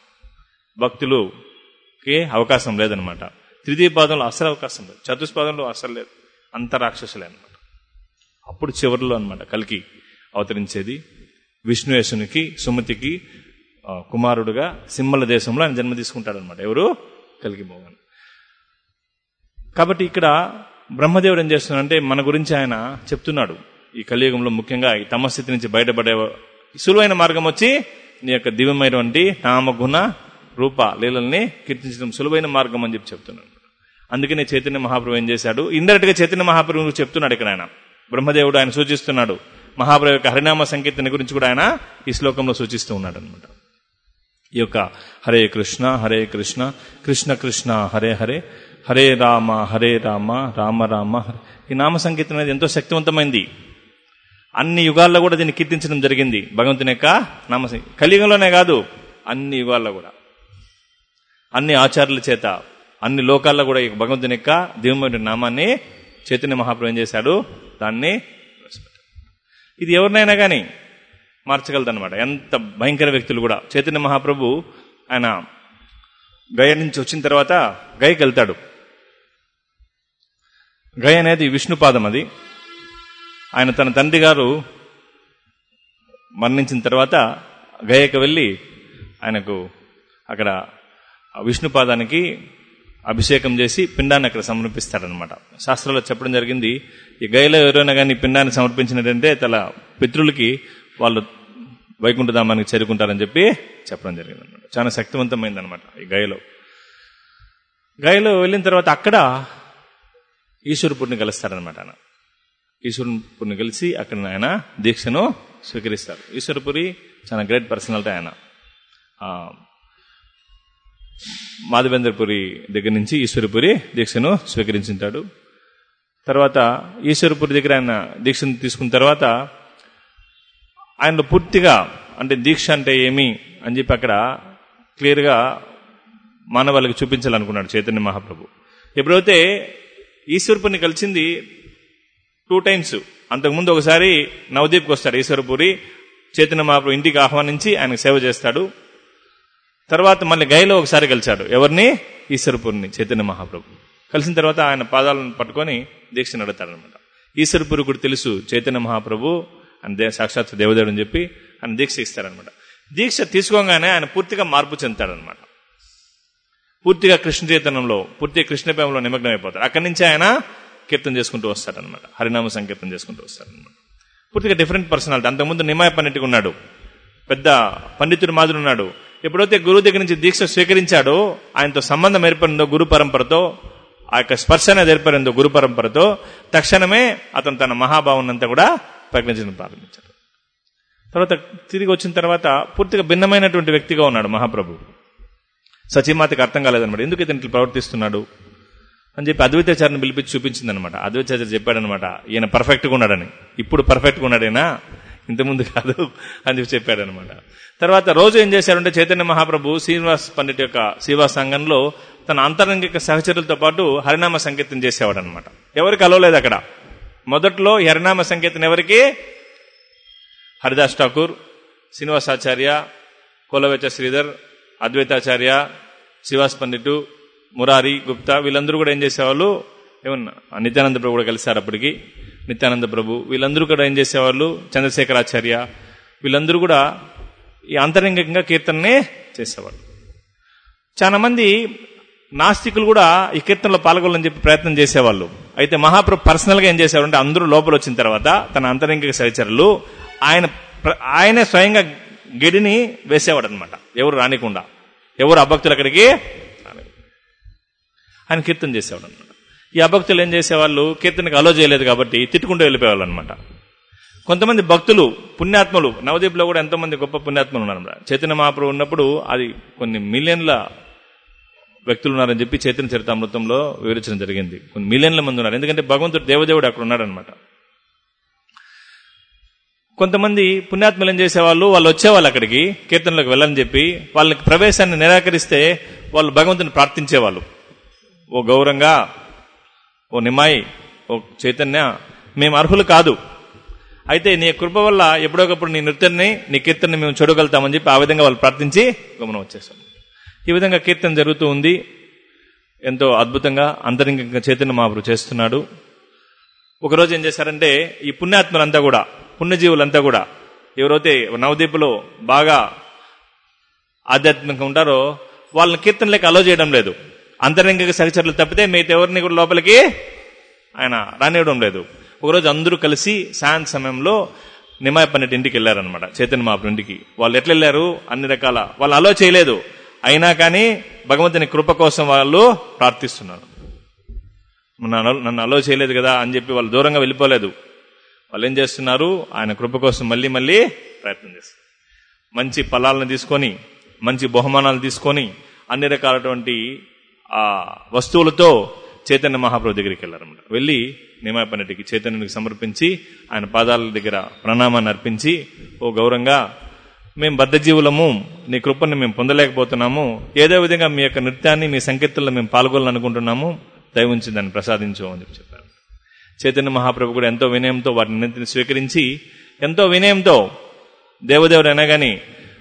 భక్తులుకి అవకాశం లేదనమాట తృతీయ పాదంలో అసలు అవకాశం లేదు చతుష్పాదంలో అసలు లేదు అంత రాక్షసులే అనమాట అప్పుడు చివరిలో అనమాట కలికి అవతరించేది విష్ణుయేశునికి సుమతికి ఆ, కుమారుడుగా సింహల దేశంలో ఆయన జన్మ తీసుకుంటాడనమాట ఎవరు కలికి భగవాన్ కాబట్టి ఇక్కడ బ్రహ్మదేవుడు ఏం చేస్తున్నాడంటే మన గురించి ఆయన చెప్తున్నాడు ఈ కలియుగంలో ముఖ్యంగా ఈ తమస్థితి నుంచి బయటపడే సులువైన మార్గం వచ్చి నీ యొక్క దివ్యమైనటువంటి నామగుణ రూప లీలల్ని కీర్తించడం సులువైన మార్గం అని చెప్పి చెప్తున్నాడు అందుకనే చైతన్య మహాప్రభు ఏం చేశాడు ఇండైరెక్ట్ గా చైతన్య మహాప్రభు గురించి చెప్తున్నాడు ఇక్కడ ఆయన బ్రహ్మదేవుడు ఆయన సూచిస్తున్నాడు మహాప్రభు యొక్క హరినామ సంకీర్తన గురించి కూడా ఆయన ఈ శ్లోకంలో సూచిస్తూ ఉన్నాడు అనమాట ఈ యొక్క హరే కృష్ణ హరే కృష్ణ కృష్ణ కృష్ణ హరే హరే హరే రామ హరే రామ రామ రామ హరే ఈ నామ సంకీర్తన అనేది ఎంతో శక్తివంతమైంది అన్ని యుగాల్లో కూడా దీన్ని కీర్తించడం జరిగింది భగవంతుని యొక్క నామ సం- కలియుగంలోనే కాదు అన్ని యుగాల్లో కూడా అన్ని ఆచార్యుల చేత అన్ని లోకాల్లో కూడా ఈ భగవంతుని యొక్క దివ్యమైన నామాన్ని చైతన్య మహాప్రభు ఏం చేశాడు దాన్ని ప్రవేశపెట్టాడు. ఇది ఎవరినైనా కానీ మార్చగలదన్నమాట ఎంత భయంకర వ్యక్తులు కూడా చైతన్య మహాప్రభు ఆయన గయ నుంచి వచ్చిన తర్వాత గయకి వెళ్తాడు గయ అనేది విష్ణుపాదం అది ఆయన తన తండ్రి గారు మరణించిన తర్వాత గయకు వెళ్ళి ఆయనకు అక్కడ ఆ విష్ణుపాదానికి అభిషేకం చేసి పిండాన్ని అక్కడ సమర్పిస్తాడనమాట శాస్త్రంలో చెప్పడం జరిగింది ఈ గయలో ఎవరైనా కానీ పిండాన్ని సమర్పించినట్టంటే తల పితృలకి వాళ్ళు వైకుంఠధామానికి చేరుకుంటారని చెప్పి చెప్పడం జరిగింది అనమాట చాలా శక్తివంతమైంది అనమాట ఈ గయలో గయలో వెళ్ళిన తర్వాత అక్కడ ఈశ్వరపుడిని కలుస్తారనమాట ఆయన ఈశ్వరపుడిని కలిసి అక్కడ ఆయన దీక్షను స్వీకరిస్తారు ఈశ్వరపురి చాలా గ్రేట్ పర్సనాలిటీ ఆయన ఆ, మాధవేంద్రపురి దగ్గర నుంచి ఈశ్వరపురి దీక్షను స్వీకరించుంటాడు తర్వాత ఈశ్వరపురి దగ్గర ఆయన దీక్షను తీసుకున్న తర్వాత ఆయనలో పూర్తిగా అంటే దీక్ష అంటే ఏమి అని చెప్పి అక్కడ క్లియర్గా మానవాళికి చూపించాలనుకున్నాడు చైతన్య మహాప్రభు ఎప్పుడైతే ఈశ్వరపురిని కలిసింది టూ టైమ్స్ అంతకుముందు ఒకసారి నవదీప్కి వస్తాడు ఈశ్వరపురి చైతన్య మహాప్రభు ఇంటికి ఆహ్వానించి ఆయనకు సేవ చేస్తాడు తర్వాత మళ్ళీ గయలో ఒకసారి కలిశాడు ఎవరిని ఈశ్వరపురిని చైతన్య మహాప్రభు కలిసిన తర్వాత ఆయన పాదాలను పట్టుకొని దీక్ష నడతాడనమాట ఈశ్వరపురి కూడా తెలుసు చైతన్య మహాప్రభు ఆయన దే సాక్షాత్ దేవదేవుడు అని చెప్పి ఆయన దీక్ష ఇస్తారనమాట దీక్ష తీసుకోగానే ఆయన పూర్తిగా మార్పు చెందుతాడనమాట పూర్తిగా కృష్ణ చైతన్యంలో పూర్తిగా కృష్ణ ప్రేమలో నిమగ్నం అయిపోతాడు అక్కడి నుంచి ఆయన కీర్తన చేసుకుంటూ వస్తాడనమాట హరినామ సంకీర్తన చేసుకుంటూ వస్తాడనమాట పూర్తిగా డిఫరెంట్ పర్సనాలిటీ అంతకుముందు నిమాయ పండితుడు ఉన్నాడు పెద్ద పండితుడు మాదిరి ఉన్నాడు ఎప్పుడైతే గురువు దగ్గర నుంచి దీక్ష స్వీకరించాడో ఆయనతో సంబంధం ఏర్పడిందో గురు పరంపరతో ఆ యొక్క స్పర్శ అనేది ఏర్పడిందో గురు పరంపరతో తక్షణమే అతను తన మహాభావనంతా కూడా ప్రకటించడం ప్రారంభించాడు తర్వాత తిరిగి వచ్చిన తర్వాత పూర్తిగా భిన్నమైనటువంటి వ్యక్తిగా ఉన్నాడు మహాప్రభు సచీమాతకి అర్థం కాలేదన్నమాట ఎందుకు ఇతను ఇట్లా ప్రవర్తిస్తున్నాడు అని చెప్పి అద్వైతాచార్యని పిలిపించి చూపించిందనమాట అద్వైతాచార్య చెప్పాడనమాట ఈయన పర్ఫెక్ట్గా ఉన్నాడని ఇప్పుడు పర్ఫెక్ట్గా ఉన్నాడైనా ఇంతకుముందు కాదు అని చెప్పి చెప్పాడనమాట తర్వాత రోజు ఏం చేశారంటే చైతన్య మహాప్రభు శ్రీనివాస్ పండిట్ యొక్క శ్రీవాస్ సంఘంలో తన అంతరంగిక సహచరులతో పాటు హరినామ సంకీర్తన చేసేవాడు అనమాట ఎవరికి అలవలేదు అక్కడ మొదట్లో ఈ హరినామ సంకీర్తన ఎవరికి హరిదాస్ ఠాకూర్ శ్రీనివాసాచార్య కోలవెచ్చ శ్రీధర్ అద్వైతాచార్య శ్రీవాస్ పండిటు మురారి గుప్తా వీళ్ళందరూ కూడా ఏం చేసేవాళ్ళు ఏమన్నా నిత్యానంద ప్రభు కూడా కలిశారు అప్పటికి నిత్యానంద ప్రభు వీళ్ళందరూ కూడా ఏం చేసేవాళ్ళు చంద్రశేఖరాచార్య వీళ్ళందరూ కూడా ఈ అంతరంగికంగా కీర్తననే చేసేవాళ్ళు చాలా మంది నాస్తికులు కూడా ఈ కీర్తనలో పాల్గొనాలని చెప్పి ప్రయత్నం చేసేవాళ్ళు అయితే మహాప్రభు పర్సనల్ గా ఏం చేసేవారంటే అందరూ లోపల వచ్చిన తర్వాత తన అంతరంగిక సహచరులు ఆయన ప్ర- ఆయనే స్వయంగా గడిని వేసేవాడు అనమాట ఎవరు రానికుండా ఎవరు అభక్తులు అక్కడికి రానివ్వరు. ఆయన కీర్తన చేసేవాడు అనమాట ఈ అభక్తులు ఏం చేసేవాళ్ళు కీర్తనకు అలో చేయలేదు కాబట్టి తిట్టుకుంటూ వెళ్ళిపోయేవాళ్ళు అనమాట కొంతమంది భక్తులు పుణ్యాత్ములు నవదీప్లో కూడా ఎంతో మంది గొప్ప పుణ్యాత్ములు ఉన్నారు చైతన్య మహాప్రభు ఉన్నప్పుడు అది కొన్ని మిలియన్ల వ్యక్తులు ఉన్నారని చెప్పి చైతన్య చరితామృతంలో వివరించడం జరిగింది కొన్ని మిలియన్ల మంది ఉన్నారు ఎందుకంటే భగవంతుడు దేవదేవుడు అక్కడ ఉన్నాడనమాట కొంతమంది పుణ్యాత్ములు ఏం చేసేవాళ్ళు వాళ్ళు వచ్చేవాళ్ళు అక్కడికి కీర్తనలోకి వెళ్ళని చెప్పి వాళ్ళకి ప్రవేశాన్ని నిరాకరిస్తే వాళ్ళు భగవంతుని ప్రార్థించేవాళ్ళు ఓ గౌరంగా ఓ నిమ్మాయి ఓ చైతన్య మేము అర్హులు కాదు అయితే నీ కృప వల్ల ఎప్పుడోకప్పుడు నీ నృత్యాన్ని నీ కీర్తనని మేము చూడగలుగుతామని చెప్పి ఆ విధంగా వాళ్ళు ప్రార్థించి గమనం వచ్చేసాం ఈ విధంగా కీర్తన జరుగుతూ ఉంది ఎంతో అద్భుతంగా అంతరింగంగా చైతన్య మహాప్రభు చేస్తున్నాడు ఒకరోజు ఏం చేశారంటే ఈ పుణ్యాత్ములంతా కూడా పుణ్యజీవులంతా కూడా ఎవరైతే నవదీపులో బాగా ఆధ్యాత్మికంగా ఉంటారో వాళ్ళని కీర్తనలకు అలో చేయడం లేదు అంతరంగిక సహచరులు తప్పితే మిగతా ఎవరిని కూడా లోపలికి ఆయన రానివ్వడం లేదు ఒకరోజు అందరూ కలిసి సాయంత్ర సమయంలో నిమాయ పన్నెండు ఇంటికి వెళ్ళారనమాట చైతన్య మహాప్రభు ఇంటికి వాళ్ళు ఎట్లా వెళ్ళారు అన్ని రకాల వాళ్ళు అలో చేయలేదు అయినా కానీ భగవంతుని కృప కోసం వాళ్ళు ప్రార్థిస్తున్నారు నన్ను నన్ను అలో చేయలేదు కదా అని చెప్పి వాళ్ళు దూరంగా వెళ్ళిపోలేదు వాళ్ళు ఏం చేస్తున్నారు ఆయన కృప కోసం మళ్ళీ మళ్ళీ ప్రయత్నం చేస్తారు మంచి ఫలాలను తీసుకొని మంచి బహుమానాలు తీసుకొని అన్ని రకాలటువంటి ఆ వస్తువులతో చైతన్య మహాప్రభు దగ్గరికి వెళ్ళారన్నమాట వెళ్ళి నిమాయపన్నటికి చైతన్యునికి సమర్పించి ఆయన పాదాల దగ్గర ప్రణామాన్ని అర్పించి ఓ గౌరంగా మేము బద్ధజీవులము నీ కృపను మేము పొందలేకపోతున్నాము ఏదో విధంగా మీ యొక్క నృత్యాన్ని మీ సంకీర్తనలో మేము పాల్గొనాలనుకుంటున్నాము దయవుంచి దాన్ని ప్రసాదించు అని చెప్పి చెప్పారు చైతన్య మహాప్రభు కూడా ఎంతో వినయంతో వాటిని స్వీకరించి ఎంతో వినయంతో దేవదేవుడు అనగాని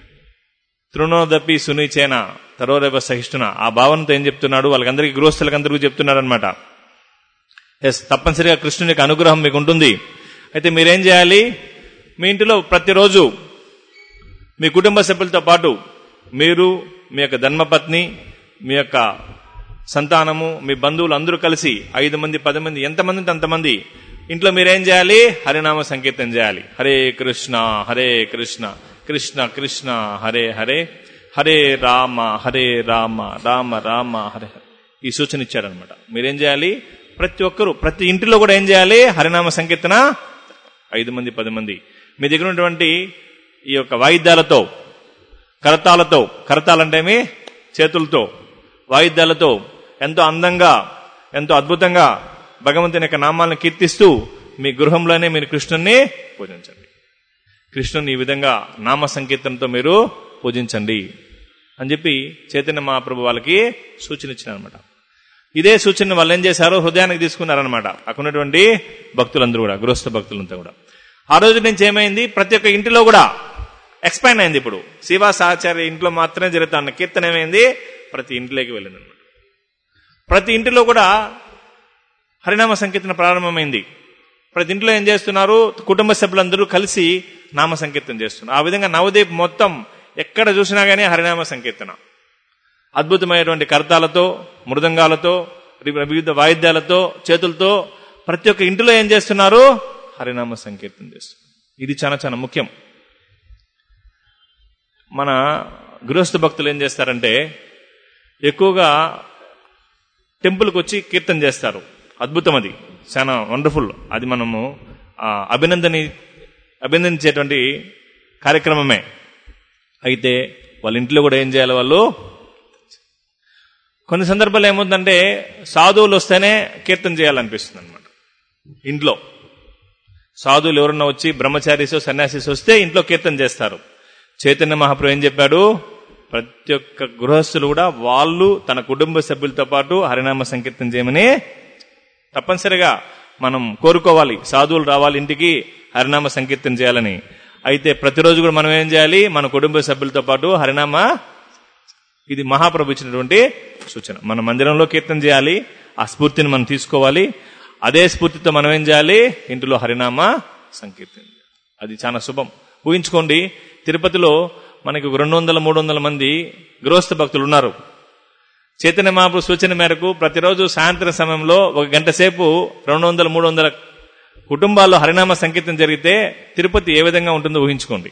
తృణోదపి సునిచేన తరోరేవ సహిష్ణున ఆ భావనతో ఏం చెప్తున్నాడు వాళ్ళకందరికీ గృహస్థులకందరికీ చెప్తున్నాడు అనమాట ఎస్ తప్పనిసరిగా కృష్ణునికి అనుగ్రహం మీకు ఉంటుంది అయితే మీరేం చేయాలి మీ ఇంటిలో ప్రతిరోజు మీ కుటుంబ సభ్యులతో పాటు మీరు మీ యొక్క ధర్మపత్ని మీ యొక్క సంతానము మీ బంధువులు అందరూ కలిసి ఐదు మంది పది మంది ఎంతమంది ఉంటే అంతమంది ఇంట్లో మీరేం చేయాలి హరినామ సంకీర్తన చేయాలి హరే కృష్ణ హరే కృష్ణ కృష్ణ కృష్ణ హరే హరే హరే రామ హరే రామ రామ రామ హరే హరే ఈ సూచన ఇచ్చారనమాట మీరేం చేయాలి ప్రతి ఒక్కరూ ప్రతి ఇంటిలో కూడా ఏం చేయాలి హరినామ సంకీర్తన ఐదు మంది పది మంది మీ దగ్గర ఉన్నటువంటి ఈ యొక్క వాయిద్యాలతో కరతాలతో కరతాలంటే మీ చేతులతో వాయిద్యాలతో ఎంతో అందంగా ఎంతో అద్భుతంగా భగవంతుని యొక్క నామాలను కీర్తిస్తూ మీ గృహంలోనే మీరు కృష్ణుణ్ణి పూజించండి కృష్ణుని ఈ విధంగా నామ సంకీర్తనతో మీరు పూజించండి అని చెప్పి చైతన్య మహాప్రభు వాళ్ళకి సూచన ఇచ్చినారనమాట ఇదే సూచన వాళ్ళు ఏం చేశారో హృదయానికి తీసుకున్నారనమాట అక్కడున్నటువంటి భక్తులందరూ కూడా గృహస్థ భక్తులంతా కూడా ఆ రోజు నుంచి ఏమైంది ప్రతి ఒక్క ఇంటిలో కూడా ఎక్స్పాండ్ అయింది ఇప్పుడు శ్రీవాస ఆచార్య ఇంట్లో మాత్రమే జరుగుతున్న కీర్తన ఏమైంది ప్రతి ఇంట్లోకి వెళ్ళింది అనమాట ప్రతి ఇంటిలో కూడా హరినామ సంకీర్తన ప్రారంభమైంది ప్రతి ఇంట్లో ఏం చేస్తున్నారు కుటుంబ సభ్యులందరూ కలిసి నామ సంకీర్తన చేస్తున్నారు ఆ విధంగా నవదీప్ మొత్తం ఎక్కడ చూసినా గానీ హరినామ సంకీర్తన అద్భుతమైనటువంటి కర్తాలతో మృదంగాలతో వివిధ వాయిద్యాలతో చేతులతో ప్రతి ఒక్క ఇంటిలో ఏం చేస్తున్నారు హరినామ సంకీర్తన చేస్తున్నారు ఇది చాలా చాలా ముఖ్యం మన గృహస్థ భక్తులు ఏం చేస్తారంటే ఎక్కువగా టెంపుల్కి వచ్చి కీర్తన చేస్తారు అద్భుతం అది చాలా వండర్ఫుల్ అది మనము అభినందని అభినందించేటువంటి కార్యక్రమమే అయితే వాళ్ళ ఇంట్లో కూడా ఏం చేయాలి వాళ్ళు కొన్ని సందర్భాలు ఏముందంటే సాధువులు వస్తేనే కీర్తన చేయాలనిపిస్తుంది అనమాట ఇంట్లో సాధువులు ఎవరన్నా వచ్చి బ్రహ్మచారీసో సన్యాసిస్ వస్తే ఇంట్లో కీర్తన చేస్తారు చైతన్య మహాప్రభు ఏం చెప్పాడు ప్రతి ఒక్క గృహస్థులు కూడా వాళ్ళు తన కుటుంబ సభ్యులతో పాటు హరినామ సంకీర్తన చేయమని తప్పనిసరిగా మనం కోరుకోవాలి సాధువులు రావాలి ఇంటికి హరినామ సంకీర్తన చేయాలని అయితే ప్రతిరోజు కూడా మనం ఏం చేయాలి మన కుటుంబ సభ్యులతో పాటు హరినామ ఇది మహాప్రభు ఇచ్చినటువంటి సూచన మన మందిరంలో కీర్తన చేయాలి ఆ స్ఫూర్తిని మనం తీసుకోవాలి అదే స్ఫూర్తితో మనం ఏం చేయాలి ఇంటిలో హరినామ సంకీర్తన అది చాలా శుభం ఊహించుకోండి తిరుపతిలో మనకి రెండు వందల మూడు వందల మంది గృహస్థ భక్తులు ఉన్నారు చైతన్య మహాప్రభు సూచన మేరకు ప్రతిరోజు సాయంత్రం సమయంలో ఒక గంట సేపు రెండు వందల మూడు వందల కుటుంబాల్లో హరినామ సంకీర్తన జరిగితే తిరుపతి ఏ విధంగా ఉంటుందో ఊహించుకోండి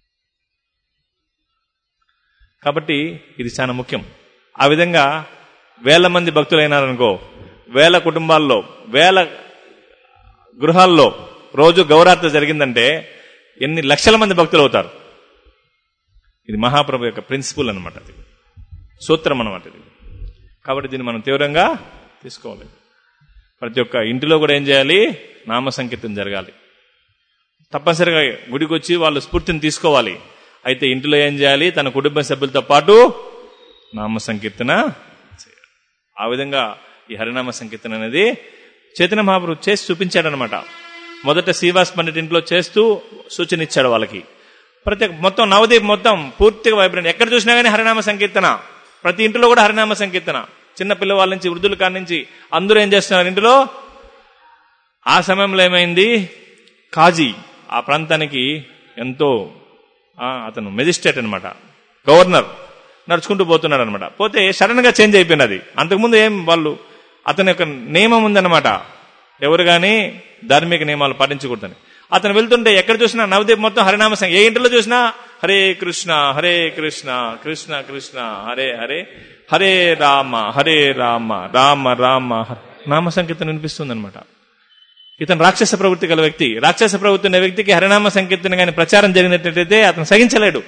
కాబట్టి ఇది చాలా ముఖ్యం ఆ విధంగా వేల మంది భక్తులు అయినారనుకో వేల కుటుంబాల్లో వేల గృహాల్లో రోజు గౌరాత్రి జరిగిందంటే ఎన్ని లక్షల మంది భక్తులు అవుతారు ఇది మహాప్రభు యొక్క ప్రిన్సిపల్ అనమాట అది సూత్రం అనమాట ఇది కాబట్టి దీన్ని మనం తీవ్రంగా తీసుకోవాలి ప్రతి ఒక్క ఇంటిలో కూడా ఏం చేయాలి నామ సంకీర్తన జరగాలి తప్పనిసరిగా గుడికి వచ్చి వాళ్ళు స్ఫూర్తిని తీసుకోవాలి అయితే ఇంటిలో ఏం చేయాలి తన కుటుంబ సభ్యులతో పాటు నామ సంకీర్తన చేయాలి ఆ విధంగా ఈ హరినామ సంకీర్తన అనేది చైతన్య మహాప్రభు చేసి చూపించాడనమాట మొదట శ్రీవాస్ పండిట్ ఇంట్లో చేస్తూ సూచన ఇచ్చాడు వాళ్ళకి ప్రతి ఒక్క- మొత్తం నవదీప్ మొత్తం పూర్తిగా వైబ్రెంట్ ఎక్కడ చూసినా కానీ హరినామ సంకీర్తన ప్రతి ఇంటిలో కూడా హరినామ సంకీర్తన చిన్న పిల్లవాళ్ళ నుంచి వృద్ధుల కాడి నుంచి అందరూ ఏం చేస్తున్నారు ఇంటిలో ఆ సమయంలో ఏమైంది కాజీ ఆ ప్రాంతానికి ఎంతో ఆ, అతను మెజిస్ట్రేట్ అనమాట గవర్నర్ నడుచుకుంటూ పోతున్నాడు అనమాట పోతే సడన్ గా చేంజ్ అయిపోయినది అంతకుముందు ఏం వాళ్ళు అతని యొక్క నియమం ఉందన్నమాట ఎవరు గాని ధార్మిక నియమాలు పాటించకూడదని అతను వెళ్తుంటే ఎక్కడ చూసినా నవదీప్ మొత్తం హరినామ సంఖ్య ఏ ఇంటిలో చూసినా హరే కృష్ణ హరే కృష్ణ కృష్ణ కృష్ణ హరే హరే హరే రామ హరే రామ రామ రామ హ- నామ సంకీర్తన వినిపిస్తుంది అనమాట ఇతను రాక్షస ప్రవృత్తి గల వ్యక్తి రాక్షస ప్రవృత్తి ఉన్న వ్యక్తికి హరినామ సంకీర్తన కానీ ప్రచారం జరిగినట్లయితే అతను సహించలేడు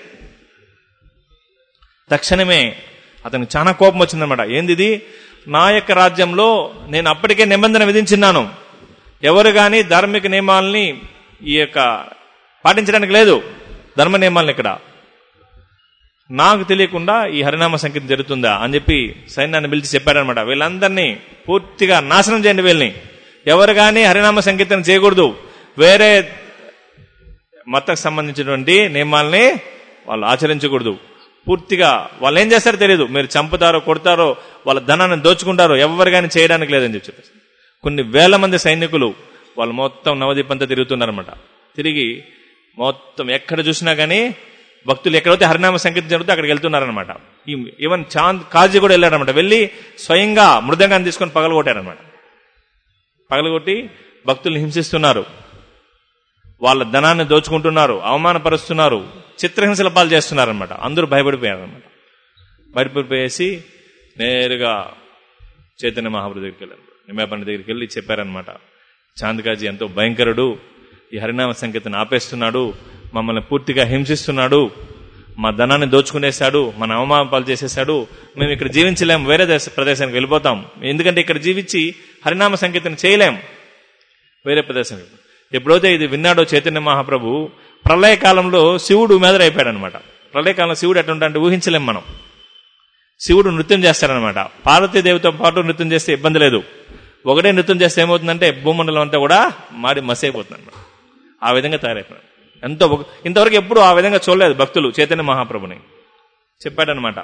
తక్షణమే అతనికి చాలా కోపం వచ్చిందనమాట ఏంది ఇది నా యొక్క రాజ్యంలో నేను అప్పటికే నిబంధన విధించిన్నాను ఎవరు గాని ధార్మిక నియమాలని ఈ యొక్క పాటించడానికి లేదు ధర్మ నియమాలను ఇక్కడ నాకు తెలియకుండా ఈ హరినామ సంకీర్తన జరుగుతుందా అని చెప్పి సైన్యాన్ని పిలిచి చెప్పాడనమాట వీళ్ళందరినీ పూర్తిగా నాశనం చేయండి వీళ్ళని ఎవరు గాని హరినామ సంకీర్తన చేయకూడదు వేరే మతకు సంబంధించినటువంటి నియమాల్ని వాళ్ళు ఆచరించకూడదు పూర్తిగా వాళ్ళు ఏం చేస్తారో తెలియదు మీరు చంపుతారో కొడతారో వాళ్ళ ధనాన్ని దోచుకుంటారో ఎవరు కానీ చేయడానికి లేదని చెప్పి చెప్పేసి కొన్ని వేల మంది సైనికులు వాళ్ళు మొత్తం నవదీప్ అంతా తిరుగుతున్నారన్నమాట తిరిగి మొత్తం ఎక్కడ చూసినా కానీ భక్తులు ఎక్కడైతే హరినామ సంకీర్తన జరుగుతుందో అక్కడికి వెళ్తున్నారనమాట ఈవెన్ చాంద్ కాజీ కూడా వెళ్ళారనమాట వెళ్ళి స్వయంగా మృదంగాన్ని తీసుకొని పగలగొట్టారనమాట పగలగొట్టి భక్తుల్ని హింసిస్తున్నారు వాళ్ళ ధనాన్ని దోచుకుంటున్నారు అవమానపరుస్తున్నారు చిత్రహింసల పాలు చేస్తున్నారనమాట అందరూ భయపడిపోయారనమాట భయపడిపోయేసి నేరుగా చైతన్య మహాప్రభు దగ్గరికి వెళ్ళారు నిమ్మాపండి దగ్గరికి వెళ్ళి చెప్పారనమాట చాందకాజీ ఎంతో భయంకరుడు ఈ హరినామ సంకేతను ఆపేస్తున్నాడు మమ్మల్ని పూర్తిగా హింసిస్తున్నాడు మా ధనాన్ని దోచుకునేశాడు మన అవమాన పాలు చేసేశాడు మేము ఇక్కడ జీవించలేం వేరే దేశ ప్రదేశానికి వెళ్ళిపోతాం ఎందుకంటే ఇక్కడ జీవించి హరినామ సంకేతం చేయలేం వేరే ప్రదేశానికి ఎప్పుడైతే ఇది విన్నాడో చైతన్య మహాప్రభు ప్రళయకాలంలో శివుడు మెదరైపోయాడు అనమాట ప్రళయకాలంలో శివుడు ఎట్లా అంటే ఊహించలేం మనం శివుడు నృత్యం చేస్తాడనమాట పార్వతీదేవితో పాటు నృత్యం చేస్తే ఇబ్బంది లేదు ఒకటే నృత్యం చేస్తే ఏమవుతుందంటే భూమండలం అంతా కూడా మాడి మసైపోతుంది అనమాట ఆ విధంగా తయారైపోయాడు ఎంతో ఒక- ఇంతవరకు ఎప్పుడు ఆ విధంగా చూడలేదు భక్తులు చైతన్య మహాప్రభుని చెప్పాడనమాట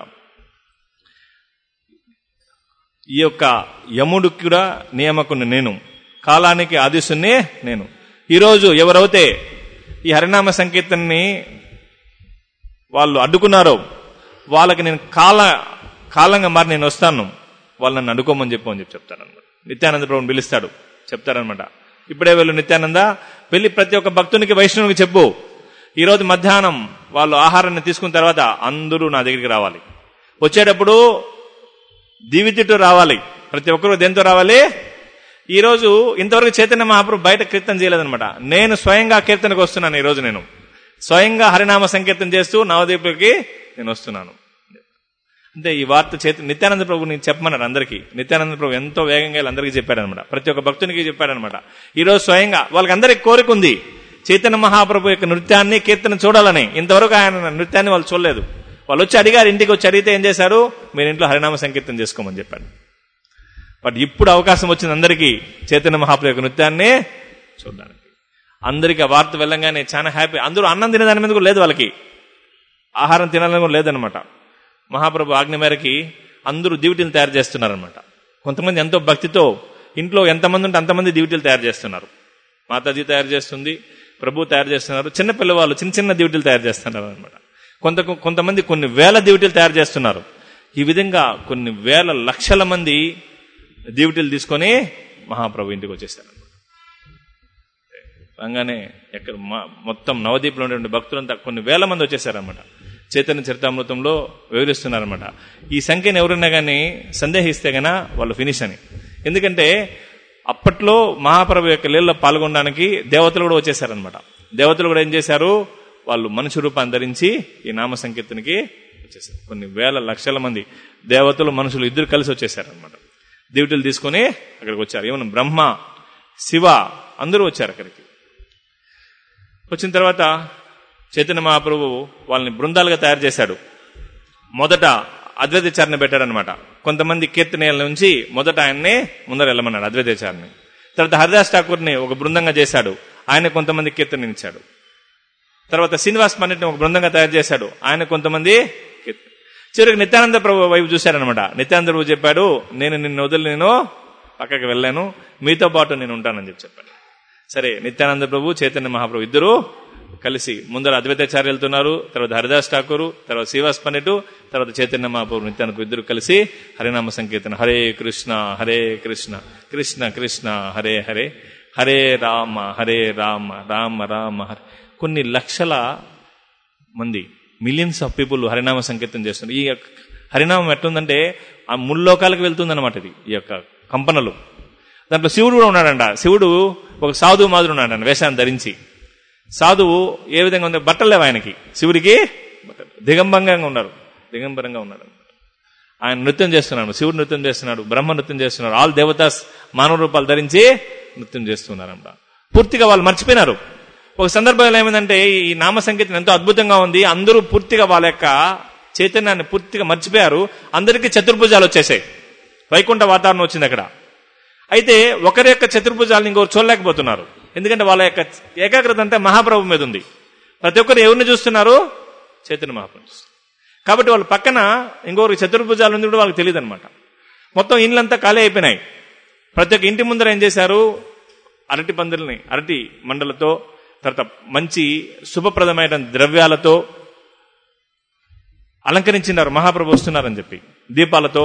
ఈ యొక్క యముడికి కూడా నియామకుని నేను కాలానికి ఆదిశుని నేను ఈరోజు ఎవరైతే ఈ హరినామ సంకీర్తనని వాళ్ళు అడ్డుకున్నారో వాళ్ళకి నేను కాల కాలంగా మారి నేను వస్తాను వాళ్ళు నన్ను అడ్డుకోమని చెప్పు అని చెప్పి చెప్తారనమాట నిత్యానంద ప్రభుని పిలుస్తాడు చెప్తారనమాట ఇప్పుడే వెళ్ళు నిత్యానంద వెళ్ళి ప్రతి ఒక్క భక్తునికి వైష్ణవునికి చెప్పు ఈరోజు మధ్యాహ్నం వాళ్ళు ఆహారాన్ని తీసుకున్న తర్వాత అందరూ నా దగ్గరికి రావాలి వచ్చేటప్పుడు దివితిట్టు రావాలి ప్రతి ఒక్కరు దేంతో రావాలి ఈ రోజు ఇంతవరకు చైతన్య మహాప్రభు బయట కీర్తన చేయలేదన్నమాట నేను స్వయంగా కీర్తనకు వస్తున్నాను ఈ రోజు నేను స్వయంగా హరినామ సంకీర్తన చేస్తూ నవదీపులకి నేను వస్తున్నాను అంటే ఈ వార్త చేతి నిత్యానంద ప్రభు నేను చెప్పమన్నాడు అందరికీ నిత్యానంద ప్రభు ఎంతో వేగంగా వీళ్ళందరికీ చెప్పాడనమాట ప్రతి ఒక్క భక్తునికి చెప్పాడనమాట ఈ రోజు స్వయంగా వాళ్ళకందరికి కోరిక ఉంది చైతన్య మహాప్రభు యొక్క నృత్యాన్ని కీర్తన చూడాలని ఇంతవరకు ఆయన నృత్యాన్ని వాళ్ళు చూడలేదు వాళ్ళు వచ్చి అడిగారు ఇంటికి వచ్చి అడిగితే ఏం చేశారు మీరు ఇంట్లో హరినామ సంకీర్తన చేసుకోమని చెప్పాడు బట్ ఇప్పుడు అవకాశం వచ్చింది అందరికీ చైతన్య మహాప్రభు యొక్క నృత్యాన్ని చూడడానికి అందరికీ ఆ వార్త వెళ్ళంగానే చాలా హ్యాపీ అందరూ అన్నం తినేదాని మీద కూడా లేదు వాళ్ళకి ఆహారం తినాలని కూడా లేదనమాట మహాప్రభు ఆజ్ఞ మేరకి అందరూ దివిటీలు తయారు చేస్తున్నారనమాట కొంతమంది ఎంతో భక్తితో ఇంట్లో ఎంతమంది ఉంటే అంతమంది దివిటీలు తయారు చేస్తున్నారు మాతాజీ తయారు చేస్తుంది ప్రభు తయారు చేస్తున్నారు చిన్న పిల్లవాళ్ళు చిన్న చిన్న దివిటీలు తయారు చేస్తున్నారు అనమాట కొంత కొంతమంది కొన్ని వేల దివిటీలు తయారు చేస్తున్నారు ఈ విధంగా కొన్ని వేల లక్షల మంది దివిటీలు తీసుకొని మహాప్రభు ఇంటికి వచ్చేసారు రాగానే ఎక్కడ మా- మొత్తం నవదీప్లో ఉండే భక్తులంతా కొన్ని వేల మంది వచ్చేసారనమాట చైతన్య చరితామృతంలో వివరిస్తున్నారనమాట ఈ సంఖ్యను ఎవరైనా కానీ సందేహిస్తే గన వాళ్ళు ఫినిష్ అని ఎందుకంటే అప్పట్లో మహాప్రభు యొక్క లీలలో పాల్గొనడానికి దేవతలు కూడా వచ్చేసారనమాట దేవతలు కూడా ఏం చేశారు వాళ్ళు మనుషు రూపాన్ని ధరించి ఈ నామ సంకీర్తనకి వచ్చేసారు కొన్ని వేల లక్షల మంది దేవతలు మనుషులు ఇద్దరు కలిసి వచ్చేసారనమాట దివిటీలు తీసుకొని అక్కడికి వచ్చారు ఏమన్నా బ్రహ్మ శివ అందరూ వచ్చారు అక్కడికి వచ్చిన తర్వాత చైతన్య మహాప్రభు వాళ్ళని బృందాలుగా తయారు చేశాడు మొదట అద్వైతాచారణ పెట్టాడనమాట కొంతమంది కీర్తనీయాల నుంచి మొదట ఆయన్నే ముందర వెళ్ళమన్నాడు అద్వైతాచారని తర్వాత హరిదాస్ ఠాకూర్ని ఒక బృందంగా చేశాడు ఆయన కొంతమంది కీర్తన ఇచ్చాడు తర్వాత శ్రీనివాస్ పండిట్ని ఒక బృందంగా తయారు చేశాడు ఆయన కొంతమంది కీర్తన చివరికి నిత్యానంద ప్రభు వైపు చూశారనమాట నిత్యానంద ప్రభు చెప్పాడు నేను నిన్ను వదిలి నేను పక్కకి వెళ్ళాను మీతో పాటు నేను ఉంటానని చెప్పి చెప్పాడు సరే నిత్యానంద ప్రభు చైతన్య మహాప్రభు ఇద్దరు కలిసి ముందర అద్వైతాచార్య వెళ్తున్నారు తర్వాత హరిదాస్ ఠాకూరు తర్వాత శ్రీవాస్ పండిట్ తర్వాత చైతన్య మహాప్రభు నిత్యానంద ఇద్దరు కలిసి హరినామ సంకీర్తన హరే కృష్ణ హరే కృష్ణ కృష్ణ కృష్ణ హరే హరే హరే రామ హరే రామ రామ రామ హరే కొన్ని లక్షల మంది మిలియన్స్ ఆఫ్ పీపుల్ హరినామ సంకీర్తన చేస్తున్నారు ఈ యొక్క హరినామం ఎట్లుందంటే ఆ ముల్లోకాలకు వెళ్తుందన్నమాట ఇది ఈ యొక్క కంపనలు దాంట్లో శివుడు కూడా ఉన్నాడంట శివుడు ఒక సాధువు మాదిరి ఉన్నాడంట వేషాన్ని ధరించి సాధువు ఏ విధంగా ఉంది బట్టలు లేవు ఆయనకి శివుడికి బట్టలు దిగంబరంగా ఉన్నారు దిగంబరంగా ఉన్నాడు ఆయన నృత్యం చేస్తున్నాడు శివుడు నృత్యం చేస్తున్నాడు బ్రహ్మ నృత్యం చేస్తున్నాడు ఆల్ దేవతాస్ మానవ రూపాలు ధరించి నృత్యం చేస్తున్నారంట పూర్తిగా వాళ్ళు మర్చిపోయినారు ఒక సందర్భంలో ఏమైందంటే ఈ నామ సంకీర్తన ఎంతో అద్భుతంగా ఉంది అందరూ పూర్తిగా వాళ్ళ యొక్క చైతన్యాన్ని పూర్తిగా మర్చిపోయారు అందరికీ చతుర్భుజాలు వచ్చేసాయి వైకుంఠ వాతావరణం వచ్చింది అక్కడ అయితే ఒకరి యొక్క చతుర్భుజాలను ఇంకొకరు చూడలేకపోతున్నారు ఎందుకంటే వాళ్ళ యొక్క ఏకాగ్రత అంతా మహాప్రభు మీద ఉంది ప్రతి ఒక్కరు ఎవరిని చూస్తున్నారు చైతన్య మహాప్రభు చూస్తున్నారు. కాబట్టి వాళ్ళ పక్కన ఇంకొకరికి చతుర్భుజాలు ఉంది కూడా వాళ్ళకి తెలియదు అనమాట మొత్తం ఇండ్లంతా ఖాళీ అయిపోయినాయి ప్రతి ఒక్క ఇంటి ముందర ఏం చేశారు అరటి పందుల్ని అరటి మండలతో తర్వాత మంచి శుభప్రదమైన ద్రవ్యాలతో అలంకరించినారు మహాప్రభు వస్తున్నారని చెప్పి దీపాలతో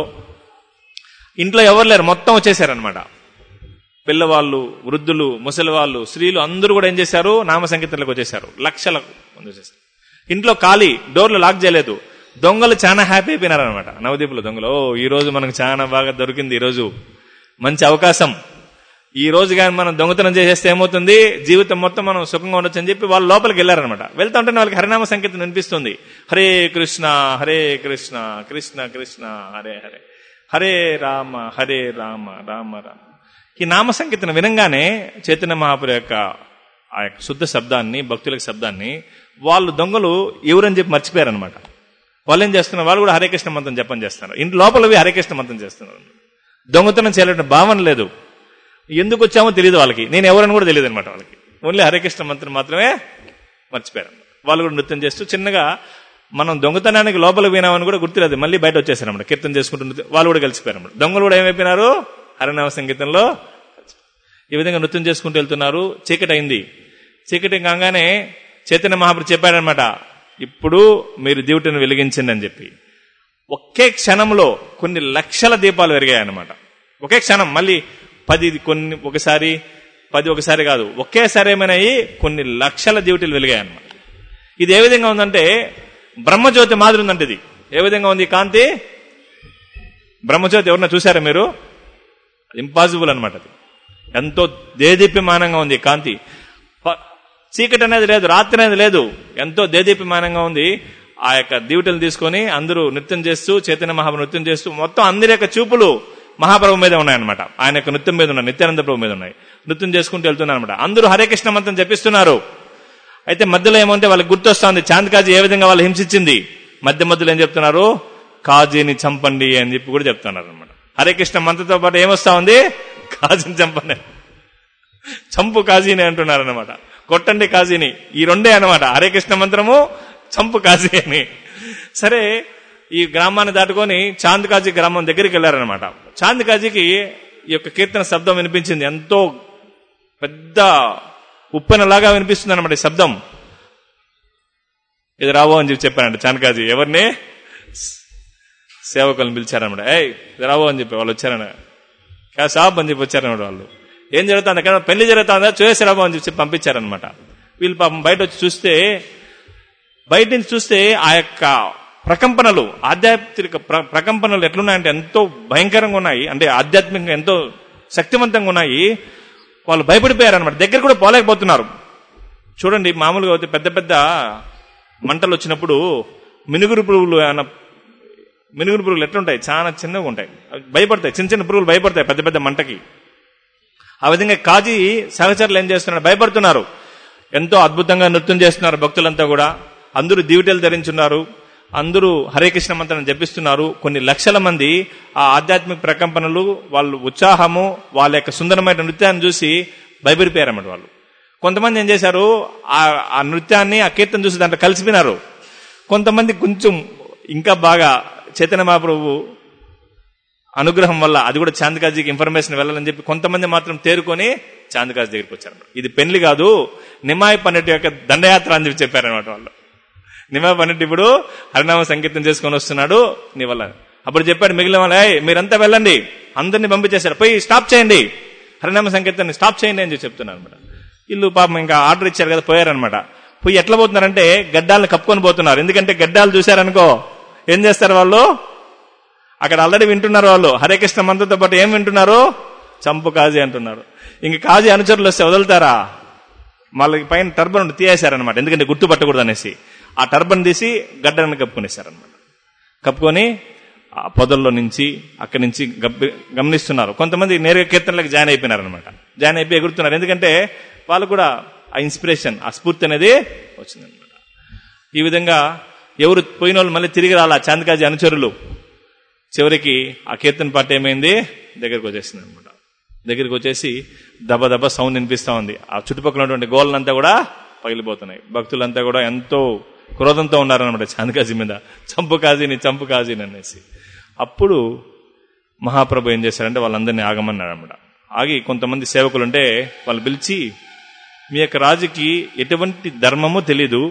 ఇంట్లో ఎవరు లేరు మొత్తం వచ్చేసారనమాట పిల్లవాళ్ళు వృద్ధులు ముసలి వాళ్ళు స్త్రీలు అందరూ కూడా ఏం చేశారు నామ సంకీర్తనలకు వచ్చేసారు లక్షలకు మంది వచ్చేసారు ఇంట్లో ఖాళీ డోర్లు లాక్ చేయలేదు దొంగలు చాలా హ్యాపీ అయిపోయినారనమాట నవదీపుల దొంగలు ఓ ఈ రోజు మనకు చాలా బాగా దొరికింది ఈ రోజు మంచి అవకాశం ఈ రోజు కానీ మనం దొంగతనం చేసేస్తే ఏమవుతుంది జీవితం మొత్తం మనం సుఖంగా ఉండొచ్చు అని చెప్పి వాళ్ళు లోపలికి వెళ్ళారనమాట వెళ్తా ఉంటే వాళ్ళకి హరినామ సంకీర్తన వినిపిస్తుంది హరే కృష్ణ హరే కృష్ణ కృష్ణ కృష్ణ హరే హరే హరే రామ హరే రామ రామ రామ ఈ నామ సంకీర్తన వినంగానే చైతన్య మహాపురు యొక్క ఆ యొక్క శుద్ధ శబ్దాన్ని భక్తుల శబ్దాన్ని వాళ్ళు దొంగలు ఎవరని చెప్పి మర్చిపోయారనమాట వాళ్ళు ఏం చేస్తున్నారు వాళ్ళు కూడా హరే కృష్ణ మంత్రం జపం చేస్తున్నారు ఇంటి లోపలవి హరే కృష్ణ మంత్రం చేస్తున్నారు దొంగతనం చేయాలంటే భావన లేదు ఎందుకు వచ్చామో తెలియదు వాళ్ళకి నేను ఎవరని కూడా తెలియదు అనమాట వాళ్ళకి ఓన్లీ హరే కృష్ణ మంత్రం మాత్రమే మర్చిపోయారు వాళ్ళు కూడా నృత్యం చేస్తూ చిన్నగా మనం దొంగతనానికి లోపల పోయినామని కూడా గుర్తులేదు మళ్ళీ బయట వచ్చేసారన్నమాట కీర్తన చేసుకుంటూ నృత్యం- వాళ్ళు కూడా కలిసిపోయారు దొంగలు కూడా ఏమైపోయినారు హరినామ సంగీతంలో ఈ విధంగా నృత్యం చేసుకుంటూ వెళ్తున్నారు చీకటి అయింది చీకటి కాగానే చైతన్య మహాప్రభు చెప్పాడనమాట ఇప్పుడు మీరు దీవుటిని వెలిగించండి అని చెప్పి ఒకే క్షణంలో కొన్ని లక్షల దీపాలు పెరిగాయి అన్నమాట ఒకే క్షణం మళ్ళీ పది కొన్ని ఒకసారి పది ఒకసారి కాదు ఒకేసారి ఏమైనాయి కొన్ని లక్షల డ్యూటీలు వెలిగాయి అన్నమాట ఇది ఏ విధంగా ఉందంటే బ్రహ్మజ్యోతి మాదిరి ఉందంటే ఇది ఏ విధంగా ఉంది ఈ కాంతి బ్రహ్మజ్యోతి ఎవరన్నా చూసారా మీరు ఇంపాసిబుల్ అనమాట అది ఎంతో దేదీప్యమానంగా ఉంది ఈ కాంతి ప- చీకటి అనేది లేదు రాత్రి అనేది లేదు ఎంతో దేదీప్యమానంగా ఉంది ఆ యొక్క దీవుటలు తీసుకొని అందరూ నృత్యం చేస్తూ చైతన్య మహాప్రభు నృత్యం చేస్తూ మొత్తం అందరి యొక్క చూపులు మహాప్రభు మీద ఉన్నాయన్నమాట ఆయన యొక్క నృత్యం మీద ఉన్నాయి నిత్యానంద ప్రభు మీద ఉన్నాయి నృత్యం చేసుకుంటూ వెళ్తున్నారు అనమాట అందరూ హరే కృష్ణ మంత్రం జపిస్తున్నారు అయితే మధ్యలో ఏమంటే వాళ్ళకి గుర్తొస్తుంది చాంద్ కాజీ ఏ విధంగా వాళ్ళు హింసించింది మధ్య మధ్యలో ఏం చెప్తున్నారు కాజీని చంపండి అని చెప్పి కూడా చెప్తున్నారు అనమాట హరే కృష్ణ మంత్రంతో పాటు ఏమొస్తా ఉంది కాజీని చంపండి చంపు కాజీని అంటున్నారు అనమాట కొట్టండి కాజీని ఈ రెండే అనమాట హరే కృష్ణ మంత్రము చంపు కాజీ అని సరే ఈ గ్రామాన్ని దాటుకొని చాంద్ కాజీ గ్రామం దగ్గరికి వెళ్ళారనమాట చాంద్ కాజీకి ఈ యొక్క కీర్తన శబ్దం వినిపించింది ఎంతో పెద్ద ఉప్పెనలాగా వినిపిస్తుంది అనమాట ఈ శబ్దం ఇది రావో అని చెప్పి చెప్పానంట చాంద్ ఎవరిని సేవకులను పిలిచారనమాట ఏయ్ ఇది రావో అని చెప్పి వాళ్ళు వచ్చారన కా సాబ్ అని చెప్పి వచ్చారనమాట వాళ్ళు ఏం జరుగుతుంది అక్కడ పెళ్లి జరుగుతుందా చూసేసి రాబో అని చెప్పి పంపించారనమాట వీళ్ళు పాపం బయట వచ్చి చూస్తే బయట నుంచి చూస్తే ఆ యొక్క ప్రకంపనలు ఆధ్యాత్మిక ప్ర- ప్రకంపనలు ఎట్లున్నాయంటే ఎంతో భయంకరంగా ఉన్నాయి అంటే ఆధ్యాత్మికంగా ఎంతో శక్తివంతంగా ఉన్నాయి వాళ్ళు భయపడిపోయారు అనమాట దగ్గర కూడా పోలేకపోతున్నారు చూడండి మామూలుగా అయితే పెద్ద పెద్ద మంటలు వచ్చినప్పుడు మినుగురు పురుగులు ఏమన్నా మినుగురు పురుగులు ఎట్లుంటాయి చాలా చిన్నగా ఉంటాయి అవి భయపడతాయి చిన్న చిన్న పురుగులు భయపడతాయి పెద్ద పెద్ద మంటకి ఆ విధంగా కాజీ సహచరులు ఏం చేస్తున్నారు భయపడుతున్నారు ఎంతో అద్భుతంగా నృత్యం చేస్తున్నారు భక్తులంతా కూడా అందరూ దివిటలు ధరించున్నారు అందరూ హరే కృష్ణ మంత్రం జపిస్తున్నారు కొన్ని లక్షల మంది ఆ ఆధ్యాత్మిక ప్రకంపనలు వాళ్ళు ఉత్సాహము వాళ్ళ యొక్క సుందరమైన నృత్యాన్ని చూసి భయపడిపోయారన్నమాట వాళ్ళు కొంతమంది ఏం చేశారు ఆ ఆ నృత్యాన్ని ఆ కీర్తన చూసి దాంట్లో కలిసిపోయినారు కొంతమంది కొంచెం ఇంకా బాగా చైతన్య మహాప్రభు అనుగ్రహం వల్ల అది కూడా చాందకాజీకి ఇన్ఫర్మేషన్ వెళ్ళాలని చెప్పి కొంతమంది మాత్రం తేరుకొని చాందకాజీ దగ్గరికి వచ్చారు ఇది పెళ్లి కాదు నిమాయి పన్నెట్టు యొక్క దండయాత్ర అని చెప్పి చెప్పారనమాట వాళ్ళు నిమాయి పన్నెట్టు ఇప్పుడు హరినామ సంకీర్తన చేసుకొని వస్తున్నాడు నీ వల్ల అప్పుడు చెప్పాడు మిగిలిన వాళ్ళు "ఏయ్, మీరంతా వెళ్ళండి అందరినీ పంపించేశారు పోయి స్టాప్ చేయండి హరినామ సంకీర్తన స్టాప్ చేయండి అని చెప్పి చెప్తున్నారు అనమాట వీళ్ళు పాపం ఇంకా ఆర్డర్ ఇచ్చారు కదా పోయారనమాట పోయి ఎట్లా పోతున్నారంటే గడ్డాలను కప్పుకొని పోతున్నారు ఎందుకంటే గడ్డాలు చూశారనుకో ఏం చేస్తారు వాళ్ళు అక్కడ ఆల్రెడీ వింటున్నారు వాళ్ళు హరే కృష్ణ మంత్రంతో పాటు ఏం వింటున్నారు చంపు కాజీ అంటున్నారు ఇంక కాజీ అనుచరులు వస్తే వదులుతారా వాళ్ళకి పైన టర్బన్ ఉండి తీయేశారనమాట ఎందుకంటే గుర్తుపట్టకూడదు అనేసి ఆ టర్బన్ తీసి గడ్డను కప్పుకునేశారనమాట కప్పుకొని ఆ పొదల్లో నుంచి అక్కడి నుంచి గబ్బి- గమనిస్తున్నారు కొంతమంది నేరుగా కీర్తనలకు జాయిన్ అయిపోయినారనమాట జాయిన్ అయిపోయి ఎగురుతున్నారు ఎందుకంటే వాళ్ళు కూడా ఆ ఇన్స్పిరేషన్ ఆ స్ఫూర్తి అనేది వచ్చిందనమాట ఈ విధంగా ఎవరు పోయిన వాళ్ళు మళ్ళీ తిరిగి రాలా చాందకాజీ అనుచరులు చివరికి ఆ కీర్తన పాట ఏమైంది దగ్గరికి వచ్చేసింది అనమాట దగ్గరికి వచ్చేసి దబ దబ సౌండ్ వినిపిస్తా ఉంది ఆ చుట్టుపక్కల ఉన్నటువంటి గోళ్ళంతా కూడా పగిలిపోతున్నాయి భక్తులంతా కూడా ఎంతో క్రోధంతో ఉన్నారనమాట చాందకాజీ మీద చంపు కాజీని చంపు కాజీని అనేసి అప్పుడు మహాప్రభు ఏం చేశారంటే వాళ్ళందరినీ ఆగమన్నాడు అనమాట ఆగి కొంతమంది సేవకులు ఉంటే వాళ్ళు పిలిచి మీ యొక్క రాజుకి ఎటువంటి ధర్మమో తెలీదు